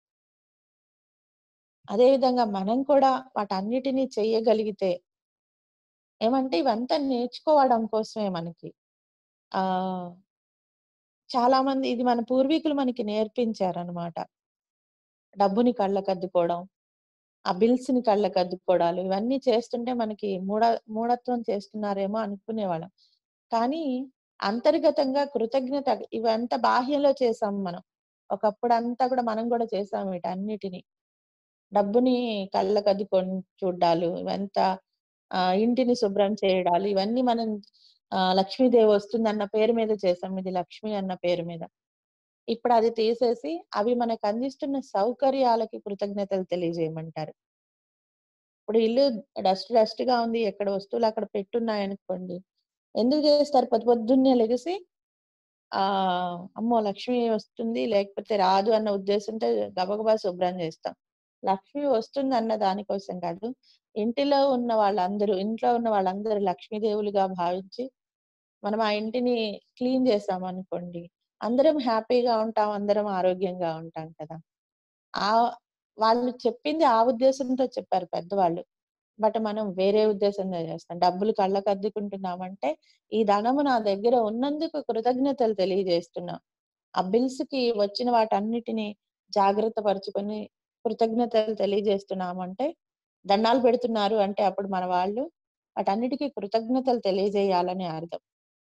అదే విధంగా మనం కూడా వాటన్నిటిని చెయ్యగలిగితే ఏమంటే ఇవంతా నేర్చుకోవడం కోసమే మనకి. ఆహ్ చాలా మంది ఇది మన పూర్వీకులు మనకి నేర్పించారన్నమాట. డబ్బుని కళ్ళకద్దుకోవడం, ఆ బిల్స్‌ని కళ్ళకద్దుకోవడాలు ఇవన్నీ చేస్తుంటే మనకి మూఢ మూఢత్వం చేస్తున్నారేమో అనుకునేవాళ్ళం. కానీ అంతర్గతంగా కృతజ్ఞత ఇవంతా బాహ్యంలో చేసాం మనం. ఒకప్పుడంతా కూడా మనం కూడా చేసాం వీటన్నిటిని. డబ్బుని కళ్ళకద్దుకొని చూడ్డాలు ఇవంతా ఆహ్, ఇంటిని శుభ్రం చేయడాలు ఇవన్నీ మనం ఆహ్, లక్ష్మీదేవి వస్తుందన్న పేరు మీద చేసాం. ఇది లక్ష్మి అన్న పేరు మీద. ఇప్పుడది తీసేసి అవి మనకు అందిస్తున్న సౌకర్యాలకి కృతజ్ఞతలు తెలియజేయమంటారు. ఇప్పుడు ఇల్లు డస్ట్ డస్ట్‌గా ఉంది. ఎక్కడ వస్తువులు అక్కడ పెట్టున్నాయనుకోండి. ఎందుకు చేస్తారు పొద్దు పొద్దున్నే లెగిసి ఆహ్, అమ్మో! లక్ష్మి వస్తుంది లేకపోతే రాదు అన్న ఉద్దేశంతో గబగబా శుభ్రం చేస్తాం. లక్ష్మి వస్తుందన్న దానికోసం కాదు. ఇంటిలో ఉన్న వాళ్ళందరూ ఇంట్లో ఉన్న వాళ్ళందరూ లక్ష్మీదేవులుగా భావించి మనం ఆ ఇంటిని క్లీన్ చేశామనుకోండి. అందరం హ్యాపీగా ఉంటాం. అందరం ఆరోగ్యంగా ఉంటాం కదా! ఆహ్, వాళ్ళు చెప్పింది ఆ ఉద్దేశంతో చెప్పారు పెద్దవాళ్ళు. బట్ మనం వేరే ఉద్దేశంతో చేస్తాం. డబ్బులు కళ్ళకద్దుకుంటున్నామంటే ఈ ధనము నా దగ్గర ఉన్నందుకు కృతజ్ఞతలు తెలియజేస్తున్నా. ఆ బిల్స్‌కి వచ్చిన వాటన్నిటిని జాగ్రత్త పరుచుకొని కృతజ్ఞతలు తెలియజేస్తున్నామంటే దండాలు పెడుతున్నారు అంటే అప్పుడు మన వాళ్ళు వాటన్నిటికి కృతజ్ఞతలు తెలియజేయాలని అర్థం.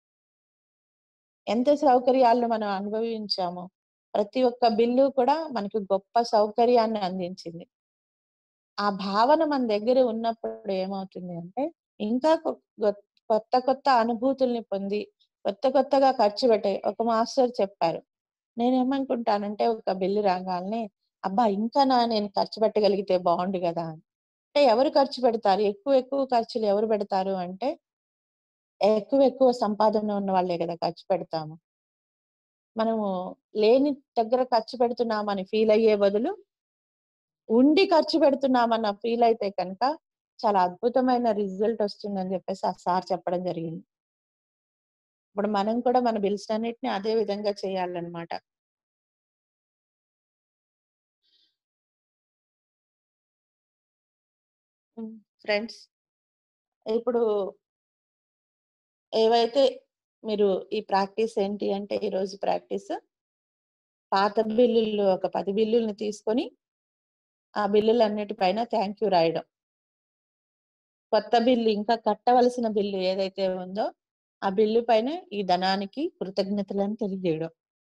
ఎంత సౌకర్యాలను మనం అనుభవించామో ప్రతి ఒక్క బిల్లు కూడా మనకి గొప్ప సౌకర్యాన్ని అందించింది. ఆ భావన మన దగ్గర ఉన్నప్పుడు ఏమవుతుంది అంటే ఇంకా కొ గొత్ కొత్త కొత్త అనుభూతుల్ని పొంది కొత్త కొత్తగా ఖర్చు పెట్టే ఒక మాస్టర్ చెప్పారు. నేనేమనుకుంటానంటే ఒక బిల్లు రాగాల్నే అబ్బా! ఇంకా నా నేను ఖర్చు పెట్టగలిగితే బావుండు గదా! అని. అంటే ఎవరు ఖర్చు పెడతారు? ఎక్కువ ఎక్కువ ఖర్చులు ఎవరు పెడతారు అంటే ఎక్కువ ఎక్కువ సంపాదన ఉన్న వాళ్ళే గదా! ఖర్చు పెడతాము. మనము లేని దగ్గర ఖర్చు పెడుతున్నామని ఫీల్ అయ్యే బదులు ఉండి ఖర్చు పెడుతున్నామన్న ఫీల్ అయితే కనుక చాలా అద్భుతమైన రిజల్ట్ వస్తుందని చెప్పేసి ఆ సార్ చెప్పడం జరిగింది. ఇప్పుడు మనం కూడా మన బిల్స్ అన్నిటిని అదే విధంగా చేయాలన్నమాట. హ్మ్. ఫ్రెండ్స్ ఇప్పుడు ఏవైతే మీరు ఈ ప్రాక్టీస్ ఏంటి అంటే ఈరోజు ప్రాక్టీస్ పాత బిల్లులు ఒక 10 బిల్లుల్ని తీసుకొని ఆ బిల్లులన్నిటిపైన థాంక్ యూ రాయడం. కొత్త బిల్లు ఇంకా కట్టవలసిన బిల్లు ఏదైతే ఉందో, ఆ బిల్లు పైన ఈ ధనానికి కృతజ్ఞతలని తెలియజేయడం.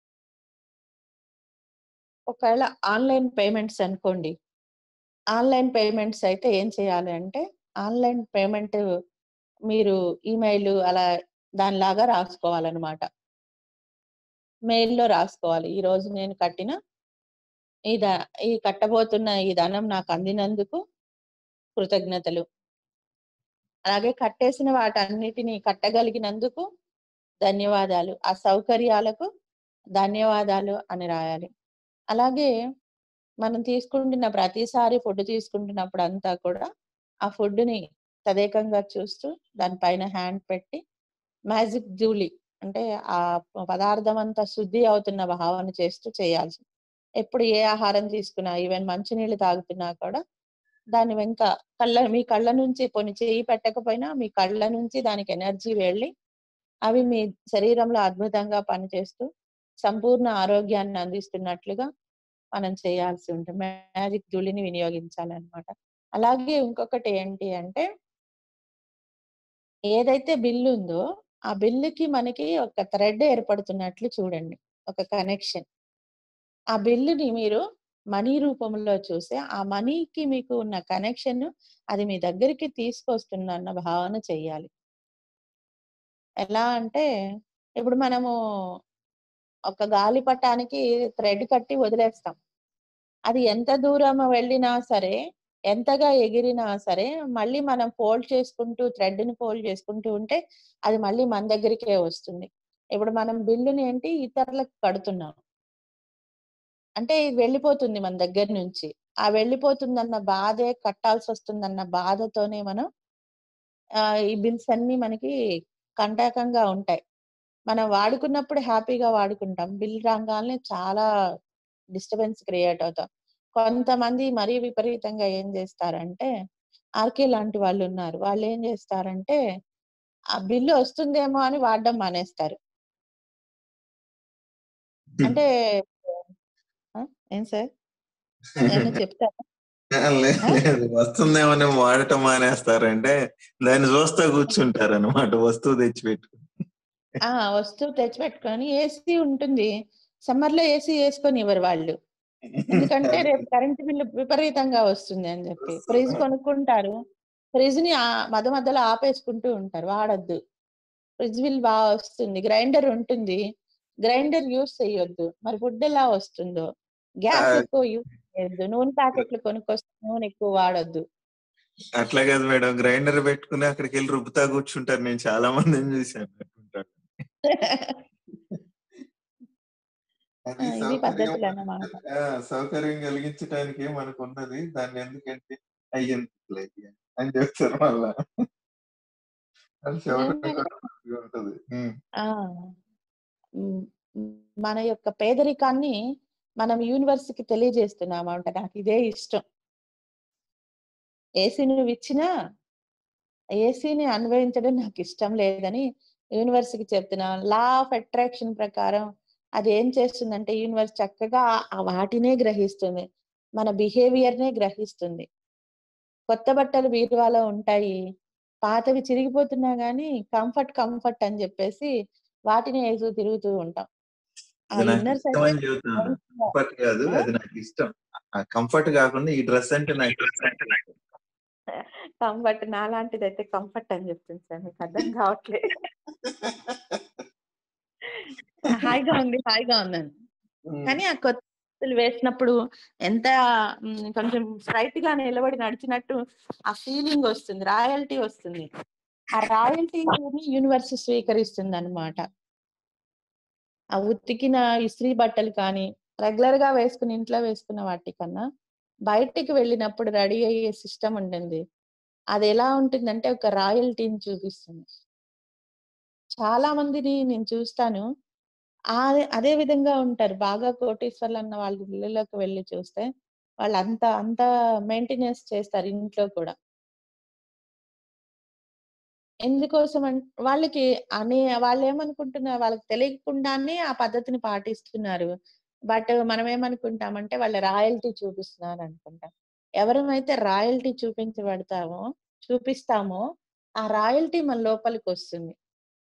ఒకవేళ ఆన్‌లైన్ పేమెంట్స్ అనుకోండి. ఆన్‌లైన్ పేమెంట్స్ అయితే ఏం చేయాలి అంటే, ఆన్‌లైన్ పేమెంట్ మీరు ఈమెయిల్ అలా దానిలాగా రాసుకోవాలనమాట. మెయిల్‌లో రాసుకోవాలి. ఈరోజు నేను కట్టిన ఈ ద ఈ కట్టబోతున్న ఈ ధనం నాకు అందినందుకు కృతజ్ఞతలు. అలాగే కట్టేసిన వాటన్నిటిని కట్టగలిగినందుకు ధన్యవాదాలు. ఆ సౌకర్యాలకు ధన్యవాదాలు అని రాయాలి. అలాగే మనం తీసుకుంటున్న ప్రతిసారి ఫుడ్ తీసుకుంటున్నప్పుడంతా కూడా ఆ ఫుడ్‌ని తదేకంగా చూస్తూ దాని పైన హ్యాండ్ పెట్టి మ్యాజిక్ జూలీ అంటే ఆ పదార్థం అంతా శుద్ధి అవుతున్న భావన చేస్తూ చేయాల్సి. ఎప్పుడు ఏ ఆహారం తీసుకున్నా ఈవెన్ మంచినీళ్ళు తాగుతున్నా కూడా దాని వెనక కళ్ళ మీ కళ్ళ నుంచి పోనీ చెయ్యి పెట్టకపోయినా మీ కళ్ళ నుంచి దానికి ఎనర్జీ వెళ్ళి, అవి మీ శరీరంలో అద్భుతంగా పనిచేస్తూ సంపూర్ణ ఆరోగ్యాన్ని అందిస్తున్నట్లుగా మనం చేయాల్సి ఉంటుంది. మ్యాజిక్ జూలీని వినియోగించాలనమాట. అలాగే ఇంకొకటి ఏంటి అంటే ఏదైతే బిల్ ఉందో, ఆ బిల్లుకి మనకి ఒక థ్రెడ్ ఏర్పడుతున్నట్లు చూడండి. ఒక కనెక్షన్. ఆ బిల్లుని మీరు మనీ రూపంలో చూసి, ఆ మనీకి మీకు ఉన్న కనెక్షన్ అది మీ దగ్గరికి తీసుకొస్తుందన్న భావన చెయ్యాలి. ఎలా అంటే, ఇప్పుడు మనము ఒక గాలిపటానికి థ్రెడ్ కట్టి వదిలేస్తాం. అది ఎంత దూరం వెళ్ళినా సరే, ఎంతగా ఎగిరినా సరే, మళ్ళీ మనం ఫోల్డ్ చేసుకుంటూ థ్రెడ్‌ని ఫోల్డ్ చేసుకుంటూ ఉంటే, అది మళ్ళీ మన దగ్గరికే వస్తుంది. ఇప్పుడు మనం బిల్లుని ఏంటి ఇతరులకు కడుతున్నాం. అంటే ఇది వెళ్ళిపోతుంది మన దగ్గర నుంచి. ఆ వెళ్ళిపోతుందన్న బాధే కట్టాల్సొస్తుందన్న బాధతోనే మనం ఆహ్, ఈ బిల్స్ అన్నీ మనకి కంటకంగా ఉంటాయి. మనం వాడుకున్నప్పుడు హ్యాపీగా వాడుకుంటాం. బిల్ రాంగాల్నే చాలా డిస్టర్బెన్స్ క్రియేట్ అవుతాం. కొంతమంది మరీ విపరీతంగా ఏం జేస్తారంటే, ఆర్‌కే లాంటి వాళ్ళున్నారు. వాళ్ళేం జేస్తారంటే, ఆ బిల్లు వస్తుందేమో అని వాడడం మానేస్తారు. అంటే ఆ! ఏం సార్? ఏమన్నా చెప్తారా? ఆ! లేదు ఆ? లేదు. వస్తుందేమోని వాడటం మానేస్తారంటే, దాన్ని చూస్తా కూర్చుంటారనమాట వస్తువు తెచ్చిపెట్టుకొని. ఆ! వస్తువు తెచ్చిపెట్టుకొని ఏసీ ఉంటుంది. సమ్మర్‌లో ఏసీ యేసుకోనివ్వరు వాళ్ళు. ఎందుకంటే అది రేపు కరెంట్ బిల్లు విపరీతంగా వస్తుంది అని జెప్పి. ఫ్రిడ్జ్ వస్తుంది. కొనుక్కుంటారు. ఫ్రిడ్జ్‌ని ఆహ్, మధ్య మధ్యలో ఆపేసుకుంటూ ఉంటారు. వాడొద్దు. ఫ్రిడ్జ్ బిల్ బా వస్తుంది. గ్రైండర్ ఉంటుంది. గ్రైండర్ యూజ్ చేయొద్దు. మరి ఫుడ్ ఎలా వస్తుందో? గ్యాస్ ఆ! ఎక్కువ యూజ్ చేయొద్దు. నూనె ప్యాకెట్లు కొనుక్కొస్తే నూనె ఎక్కువ వాడొద్దు. అట్లా కాదు మేడం. గ్రైండర్ పెట్టుకొని అక్కడికెళ్ళి రుబ్బుతా కూర్చుంటారు. నేను చాలా మందిని చూసాను అట్లుంటారు. ఆ! అది ఇవి సౌకర్యం పద్ధతులన్నమాట. ఆ! సౌకర్యం కలిగించటానికే మనకున్నది. దాన్నెందుకంటే అయ్యెందుకులే అని చెప్తారు మళ్ళా. అది చెప్పడం నిజంగానే. కూడా మంచిగా ఉంటది. హ్మ్. ఆ! హ్మ్. మన యొక్క పేదరికాన్ని మనం యూనివర్స్‌కి తెలియజేస్తున్నామంట. నాకిదే ఇష్టం. ఏసీ నువ్విచ్చినా ఏసీని అనుభవించడం నాకిష్టం లేదని యూనివర్స్‌కి చెప్తున్నా. లా ఆఫ్ అట్రాక్షన్ ప్రకారం అదేం చేస్తుందంటే యూనివర్స్ చక్కగా ఆ వాటినే గ్రహిస్తుంది. మన బిహేవియర్‌నే గ్రహిస్తుంది. కొత్త బట్టలు బీరువాలో ఉంటాయి. పాతవి చిరిగిపోతున్నా గానీ కంఫర్ట్, కంఫర్ట్ అని జెప్పేసి వాటిని ఏసుకు తిరుగుతూ ఉంటాం. ఆ అది ఇన్నర్ నాకిష్టమని సాటిస్ఫాక్షన్ చెబుతున్నా. మైండ్‌లో కంఫర్ట్ కాదు. ఆ! అది నాకిష్టం. ఆ కంఫర్ట్ కాకుండా ఈ డ్రెస్ అంటే నాకిష్టం. కంఫర్ట్ నాలాంటిదైతే కంఫర్ట్ అని చెప్తుంది సార్. మీకర్థం కావట్లే. హాయిగా ఉంది. హాయిగా ఉందని. హ్మ్. కానీ ఆ కొత్త దుస్తులు వేసినప్పుడు ఎంత హ్మ్, కొంచెం స్ట్రెయిట్‌గా నిలబడి నడిచినట్టు ఆ ఫీలింగ్ వస్తుంది. రాయల్టీ వస్తుంది. ఆ రాయల్టీని యూనివర్స్ స్వీకరిస్తుందన్నమాట. ఆ ఉతికిన ఇస్త్రీ బట్టలు కానీ, రెగ్యులర్‌గా వేసుకుని ఇంట్లో వేసుకున్న వాటికన్నా, బయటికి వెళ్ళినప్పుడు రెడీ అయ్యే సిస్టమ్ ఉంటుంది. అదెలా ఉంటుందంటే ఒక రాయల్టీని చూపిస్తుంది. చాలా మందిని నేను చూస్తాను. ఆహ్, అదే విధంగా ఉంటారు. బాగా కోటీశ్వర్లన్న వాళ్ళ ఇళ్ళలోకి వెళ్లి చూస్తే, వాళ్ళంత అంత మెయింటెనెన్స్ చేస్తారు ఇంట్లో కూడా. ఎందుకోసం అన్ వాళ్ళకి అనే వాళ్ళేమనుకుంటున్నారు వాళ్ళకి తెలియకుండానే ఆ పద్ధతిని పాటిస్తున్నారు. బట్ మనం ఏమనుకుంటామంటే వాళ్ళ రాయల్టీ చూపిస్తున్నారు అనుకుంటాం. ఎవరమైతే రాయల్టీ చూపించబడతామో చూపిస్తామో ఆ రాయల్టీ మన లోపలికొస్తుంది.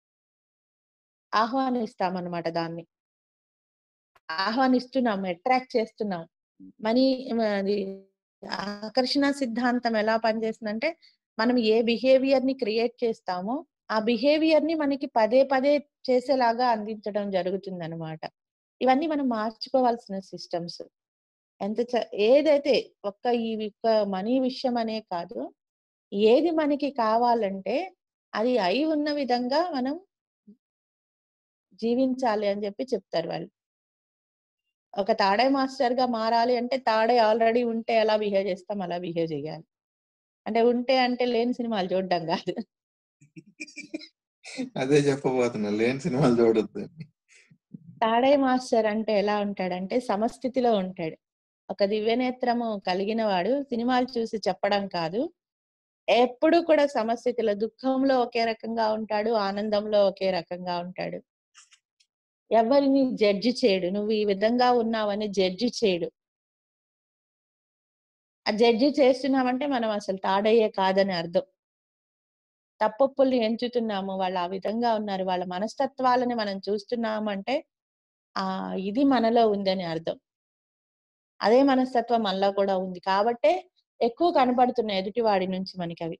ఆహ్వానిస్తామనమాట దాన్ని. ఆహ్వానిస్తున్నాం. అట్రాక్ట్ చేస్తున్నాం. మనీ అది ఆకర్షణ సిద్ధాంతం ఎలా పనిచేస్తుందంటే, మనం ఏ బిహేవియర్‌ని క్రియేట్ చేస్తామో, ఆ బిహేవియర్‌ని మనకి పదే పదే చేసేలాగా అందించడం జరుగుతుందనమాట. ఇవన్నీ మనం మార్చుకోవాల్సిన సిస్టమ్స్. ఎంత చ ఏదైతే ఒక్క ఈ ఒక్క మనీ విషయం అనే కాదు. ఏది మనకి కావాలంటే, అది అయి ఉన్న విధంగా మనం జీవించాలి అని చెప్పి చెప్తారు వాళ్ళు. ఒక తాడే మాస్టర్‌గా మారాలి అంటే, తాడే ఆల్రెడీ ఉంటే ఎలా బిహేవ్ చేస్తాం అలా బిహేవ్ చేయాలి. అంటే ఉంటే అంటే లేని సినిమాలు చూడడం కాదు. అదే చెప్పబోతున్నా. లేని సినిమాలు చూడొద్దని. తాడే మాస్టర్ అంటే ఎలా ఉంటాడంటే సమస్థితిలో ఉంటాడు. ఒక దివ్యనేత్రము కలిగిన వాడు సినిమాలు చూసి చెప్పడం కాదు. ఎప్పుడూ కూడా సమస్థితిలో దుఃఖంలో ఒకే రకంగా ఉంటాడు. ఆనందంలో ఒకే రకంగా ఉంటాడు. ఎవరిని జడ్జ్ చేయడు. నువ్వు ఈ విధంగా ఉన్నావని జడ్జ్ చేయడు. ఆ జడ్జ్ చేస్తున్నామంటే మనం అసలు తాడయ్యే కాదని అర్థం. తప్పొప్పుల్ని ఎంచుతున్నాము. వాళ్ళు ఆ విధంగా ఉన్నారు. వాళ్ళ మనస్తత్వాలని మనం చూస్తున్నామంటే ఆహ్, ఇది మనలో ఉందని అర్థం. అదే మనస్తత్వం మనలో కూడా ఉంది. కాబట్టే ఎక్కువ కనపడుతున్నాయి ఎదుటివాడి నుంచి మనకవి.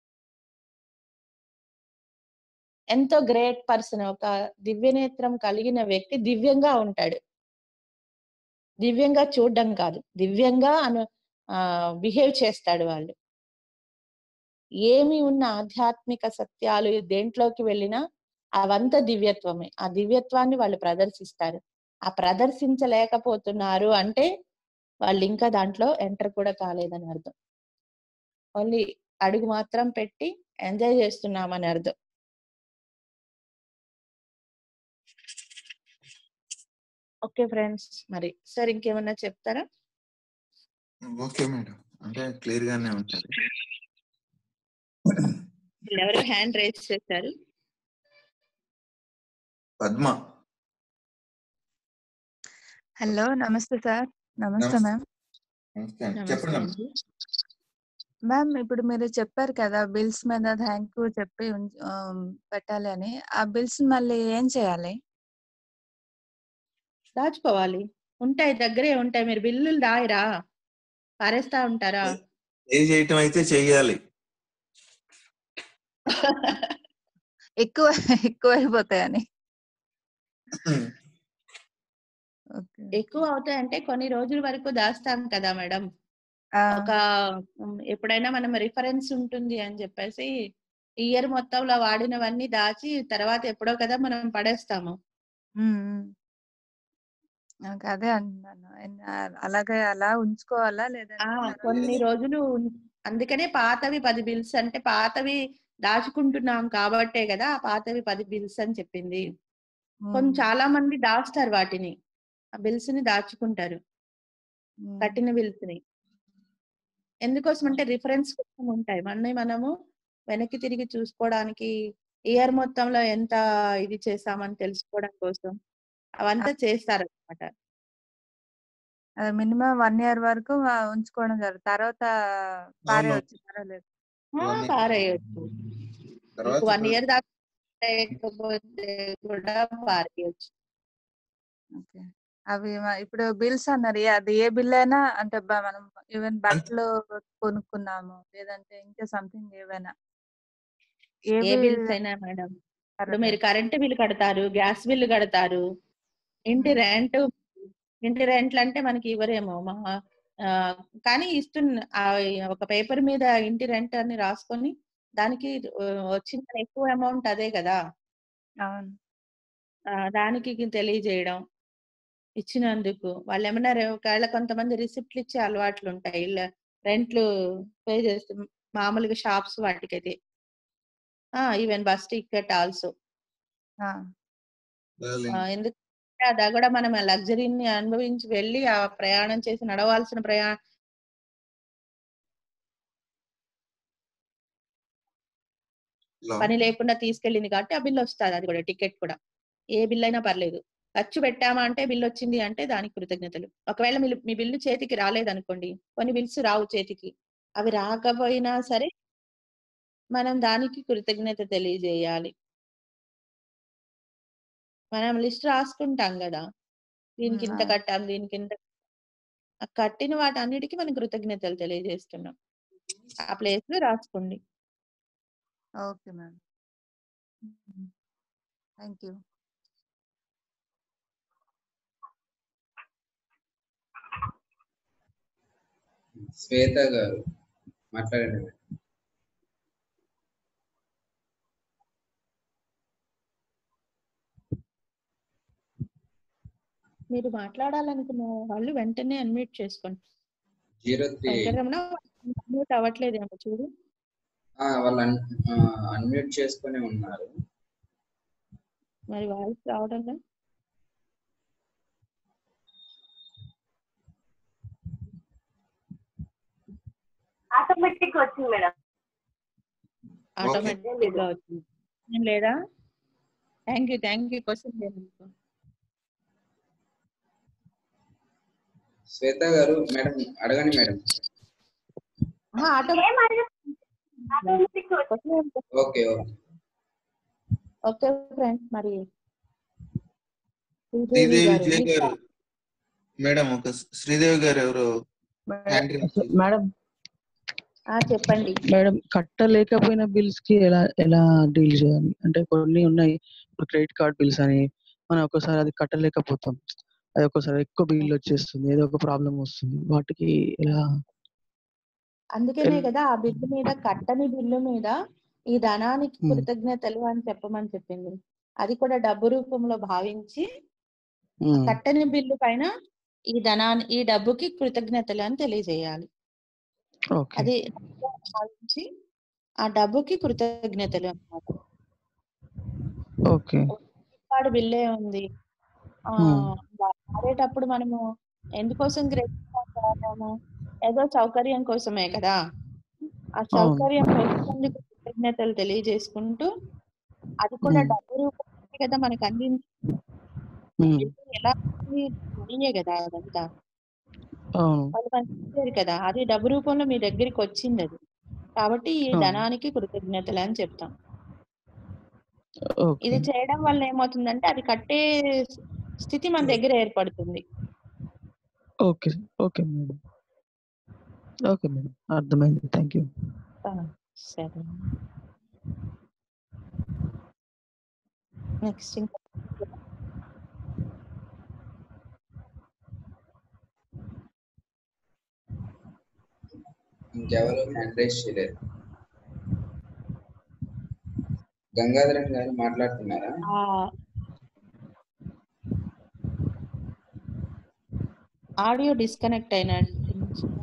ఎంతో గ్రేట్ పర్సన్ ఒక దివ్యనేత్రం కలిగిన వ్యక్తి దివ్యంగా ఉంటాడు. దివ్యంగా చూడడం కాదు. దివ్యంగా అను ఆహ్, బిహేవ్ చేస్తాడు వాళ్ళు. ఏమి ఉన్న ఆధ్యాత్మిక సత్యాలు దేంట్లోకి వెళ్ళినా అవంతా దివ్యత్వమే. ఆ దివ్యత్వాన్ని వాళ్ళు ప్రదర్శిస్తారు. ఆ ప్రదర్శించలేకపోతున్నారు అంటే వాళ్ళింకా దాంట్లో ఎంటర్ కూడా కాలేదని అర్థం. ఓన్లీ అడుగు మాత్రం పెట్టి ఎంజాయ్ చేస్తున్నామని అర్థం. Okay friends. మరి సార్ ఇంకేమన్నా చెప్తారా? Okay madam. అంటే క్లియర్ గానే ఉంటది. ఎవరో హ్యాండ్ రైజ్ చేశారు. పద్మ. హలో. నమస్తే సార్. నమస్తే నమస్తే. మ్యామ్. నమస్తే అండి. నమస్తే చెప్పండమ్మా. అండి. మ్యామ్ ఇప్పుడు మీరు చెప్పారు కదా! బిల్స్ మీద థాంక్ యూ చెప్పి ఉన్ ఆహ్, పెట్టాలి అని. ఆ బిల్స్ మళ్ళీ ఏం చేయాలి? దాచుకోవాలి. ఉంటాయి. దగ్గరే ఉంటాయి. మీరు బిల్లులు రాయరా? పారేస్తా ఉంటారా? పే చేయటం అయితే చెయ్యాలి. ఎక్కువ ఎక్కువైపోతాయని. ఓకే. ఎక్కువ అవుతాయంటే కొన్ని రోజుల వరకు దాస్తాం కదా మేడం. ఆ! ఒక హ్మ్. ఎప్పుడైనా మనం రిఫరెన్స్ ఉంటుంది అని చెప్పేసి ఇయర్ మొత్తంలో వాడినవన్నీ దాచి తర్వాత ఎప్పుడో కదా మనం పడేస్తాము. హ్మ్. హ్మ్. నాకు అదే అంటున్నాను. ఎన్ ఆహ్, అలాగే అలా ఉంచుకోవాలా? ఆ! లేదంటే తర్వాత కొన్ని రోజులు ఉన్- అందుకనే పాతవి 10 బిల్స్ అంటే పాతవి దాచుకుంటున్నాం కాబట్టే కదా! ఆ పాతవి 10 బిల్స్ అని చెప్పింది. కొన్ హ్మ్. చాలా మంది దాస్తారు వాటిని. ఆ బిల్స్‌ని దాచుకుంటారు. హ్మ్. కట్టిన బిల్స్‌ని. ఎందుకోసం అంటే రిఫరెన్స్ కోసం ఉంటాయి. మనని మనము వెనక్కి తిరిగి చూసుకోవడానికి ఇయర్ మొత్తంలో ఎంత ఇది చేశామని తెలుసుకోవడం కోసం ఆ! అవంతా చేస్తారనమాట. అదే మినిమమ్ 1 ఇయర్ వరకు ఆహ్, ఉంచుకోవడం జరుగుతుంది. తర్వాత అవును. పారేయొచ్చు పర్వాలేదు. ఆ! అవన్నీ పారేయొచ్చు. తర్వాత మీకు 1 ఇప్పుడు ఇయర్ దాకా లేకపోతే కూడా పారేయొచ్చు. ఓకే. అవి మ ఇప్పుడు బిల్స్ అన్నారు. ఏ అది ఏ బిల్ అయినా అంటే బ మనం ఈవెన్ అంతే. బట్టలు కొనుక్కున్నాము. లేదంటే ఇంకా సంథింగ్ ఏవైనా. ఏ ఏవి బిల్స్ అయినా మేడం. ఇప్పుడు మీరు పర్వాలేదు. కరెంట్ బిల్ కడతారు, గ్యాస్ బిల్ కడతారు, ఇంటి హ్మ్. రెంట్ ఇంటి రెంట్లంటే మనకి ఇవ్వరేమో మహా ఆహ్, కానీ ఇస్తున్న ఆహ్, ఒక పేపర్ మీద ఇంటి రెంట్ అని రాసుకొని దానికి ఆహ్, వచ్చిన ఎక్కువ అమౌంట్ అదే కదా! అవును. ఆ! దానికి తెలియజేయడం. ఇచ్చినందుకు. వాళ్ళేమన్నా రె ఒకవేళ కొంతమంది రిసిప్ట్‌లు ఇచ్చే అలవాట్లుంటాయి. ఇలా రెంట్‌లు పే చేస్తే మామూలుగా షాప్స్ వాటికైతే. ఆ! Even bus ticket also. ఆ! ఆ! డార్లింగ్. ఎందుకంటే అది కూడా మనం ఆ లగ్జరీని అనుభవించి వెళ్లి ఆ ప్రయాణం చేసి నడవాల్సిన ప్రయా లో పని లేకుండా తీసుకెళ్ళింది కాబట్టి ఆ బిల్ వస్తుంది అది కూడా టికెట్ కూడా ఏ బిల్ అయినా పర్లేదు ఖర్చు పెట్టామా అంటే బిల్ వచ్చింది అంటే దానికి కృతజ్ఞతలు ఒకవేళ మీ మీ బిల్లు చేతికి రాలేదనుకోండి కొన్ని బిల్స్ రావు చేతికి అవి రాకపోయినా సరే మనం దానికి కృతజ్ఞత తెలియజేయాలి మనం లిస్ట్ రాసుకుంటాం కదా దీనికి ఉమ్, ఇంత అవును. కట్టాం దీనికి ఇంత ఆ కట్టిన వాటన్నిటికీ మనం కృతజ్ఞతలు తెలియజేస్తున్నాం ఆ ప్లేస్ లో రాసుకోండి okay madam thank you Shweta గారు మాట్లాడండి మీరు మాట్లాడాలనుకున్న వాళ్ళు వెంటనే అన్మ్యూట్ చేసుకోండి జీరో త్రీ వెంకటరమణ అన్మ్యూట్ అవ్వట్లేదేమో చూడు వాళ్ళు అన్మ్యూట్ చేసుకొని ఉన్నారు మరి వాయిస్ రావడంలో ఆటోమేటిక్ వచ్చింది మేడం ఆటోమేటిక్ గా వచ్చింది ఏం లేదా thank you thank you question లేదు శ్వేత గారు మేడం అడగండి మేడం ఆటో ఏం అడగ ఆటోమేటిక్ వచ్చింది ఓకే ఓకే ఓకే ఫ్రెండ్స్ మరి శ్రీదేవి గారు, జే మీకు- గారు మేడం ఒక శ్రీదేవి గారు ఎవరు హ్యాండ్ రైజ్ చేశారు. మేడం ఆ, చెప్పండి మేడం కట్టలేకపోయిన బిల్స్ కి ఎలా ఎలా డీల్ చేయాలి అంటే కొన్ని ఉన్నాయి ఇప్పుడు క్రెడిట్ కార్డ్ బిల్స్ అని మనం ఒక్కోసారి అది కట్టలేకపోతాం అది ఒక్కోసారి ఎక్కువ బిల్ వచ్చేస్తుంది ఏదో ఒక ప్రాబ్లం వస్తుంది వాటికి ఎలా అందుకనే ఎల్- కదా ఆ బిల్లు మీద కట్టని బిల్లు మీద ఈ ధనానికి Hmm. కృతజ్ఞతలు అని చెప్పమని చెప్పింది అది కూడా డబ్బు రూపంలో భావించి ఉమ్, కట్టని బిల్లు పైన ఈ ధనాన్ని ఈ డబ్బుకి కృతజ్ఞతలు అని తెలియజేయాలి ఓకే అది భావించి ఆ డబ్బుకి కృతజ్ఞతలు అన్నమాట ఓకే వాడు బిల్లే ఉంది ఆ Hmm. వాడేటప్పుడు మనము ఎందుకోసం క్రెడిట్ కార్డ్ వాడాము ఏదో సౌకర్యం కోసమే కదా ఆ సౌకర్యం కోసం కృతజ్ఞతలు తెలియజేసుకుంటూ అది కూడా Hmm. డబ్బు రూపంలో కదా మనకు అందించి ఉమ్, ఎలా ఉంది? మనీయే కదా అదంతా అవును వాళ్ళు మనకి ఇచ్చారు కదా అది డబ్బు రూపంలో మీ దగ్గరికి వచ్చింది అది కాబట్టి ఈ అవును. ధనానికి కృతజ్ఞతలు అని చెప్తాం ఓకే ఇది చేయడం వల్ల ఏమవుతుందంటే అది కట్టే స్థితి మన దగ్గర ఏర్పడుతుంది okay okay madam okay madam అర్థమైంది థ్యాంక్ యూ ఆ, సరే నెక్స్ట్ ఇంకా ఇంకెవరు హ్యాండ్ రైజ్ చేయలేదు గంగాధరన్ గారు మాట్లాడుతున్నారా ఆ, ఆడియో డిస్కనెక్ట్ అయినట్టు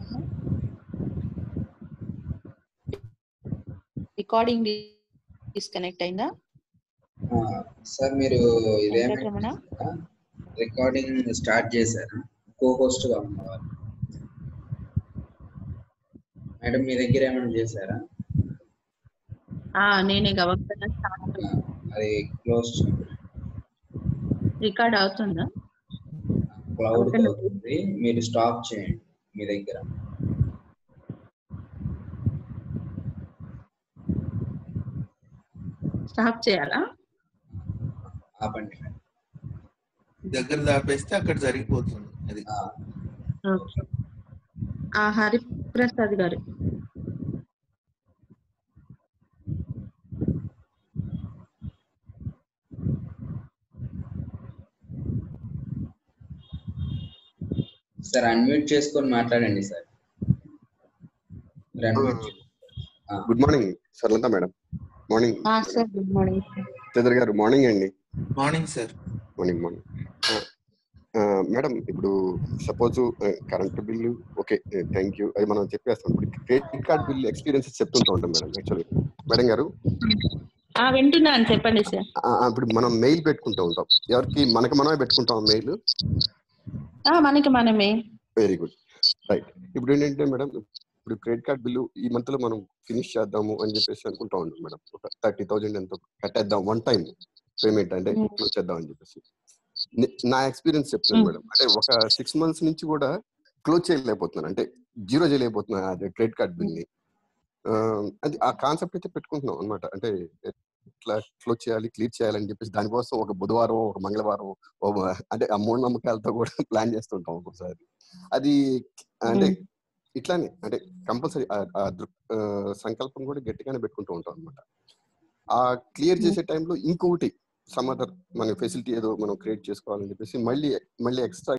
రికార్డింగ్ డిస్కనెక్ట్ అయిందా ఆ, సార్ మీరు వెంకటరమణ? ఇదేమైనా రికార్డింగ్ స్టార్ట్ చేశారా కో హోస్ట్ గా ఉన్నవారు మేడం మీ దగ్గర ఏమైనా చేశారా ఆ, నేనే గవర్నర్ స్టార్ట్ ఆ, అది క్లోజ్ రికార్డ్ అవుతుందా క్లౌడ్ Okay. అవుతుంది మీరు స్టాప్ చేయండి మీ దగ్గర స్టాప్ చేయాలా ఆపండి మేడం దగ్గర దాపేస్తే అక్కడ జరిగిపోతుంది అది ఆ, ఓకే ఆ హరిప్రసాద్ గారు సార్ అన్మ్యూట్ చేసుకొని మాట్లాడండి సార్ మీరు unmute చేసుకో- ఆ, good morning Saralatha madam morning ఆ, sir good morning Chandra garu morning అండి morning sir morning morning madam ఇప్పుడు suppose current bill okay thank you అది మనం చెప్పేస్తాం ఇప్పుడు క్రెడిట్ కార్డ్ బిల్ ఎక్స్పీరియన్సెస్ చెప్తుంటా ఉంటాం మేడం యాక్చువల్లీ మేడం గారు ఆ వింటున్నాను చెప్పండి సార్ ఆ, ఆ, ఇప్పుడు మనం మెయిల్ పెట్టుకుంటూ ఉంటాం ఎవరికి మనకి మనమే పెట్టుకుంటాం మెయిల్ ఆ మనకి మనమే వెరీ గుడ్ రైట్ ఇప్పుడు ఏంటంటే మేడం ఇప్పుడు క్రెడిట్ కార్డ్ బిల్లు ఈ మంత్ లో మనం ఫినిష్ చేద్దాము అని చెప్పేసి అనుకుంటా ఉన్నాం మేడం ఒక థర్టీ థౌజండ్ ఎంతో కట్టేద్దాం వన్ టైం పేమెంట్ అంటే Mm. క్లోజ్ చేద్దాం అని చెప్పేసి నే- నా ఎక్స్పీరియన్స్ చెప్తున్నాను Mm. మేడం అంటే ఒక సిక్స్ మంత్స్ నుంచి కూడా క్లోజ్ చేయలేకపోతున్నాను అంటే జీరో చేయలేకపోతున్నాను అదే క్రెడిట్ కార్డ్ బిల్ ని ఆ, అది ఆ కాన్సెప్ట్ అయితే పెట్టుకుంటున్నాం అనమాట అంటే ఇట్లా క్లోజ్ చేయాలి క్లియర్ చేయాలని చెప్పేసి దానికోసం ఒక బుధవారం ఒక మంగళవారం ఓ మ- అంటే ఆ మూఢ నమ్మకాలతో కూడా ప్లాన్ చేస్తుంటాం ఒక్కొక్కసారి అది అంటే ఉమ్. ఇట్లానే అంటే కంపల్సరీ ఆ దృక్ ఆ, సంకల్పం కూడా గట్టిగానే పెట్టుకుంటూ ఉంటాం అనమాట ఆ క్లియర్ చేసే టైంలో ఇంకొకటి సమ్ అదర్ మన ఫెసిలిటీ ఏదో మనం క్రియేట్ చేసుకోవాలని చెప్పేసి మళ్ళీ మళ్ళీ ఎక్స్ట్రా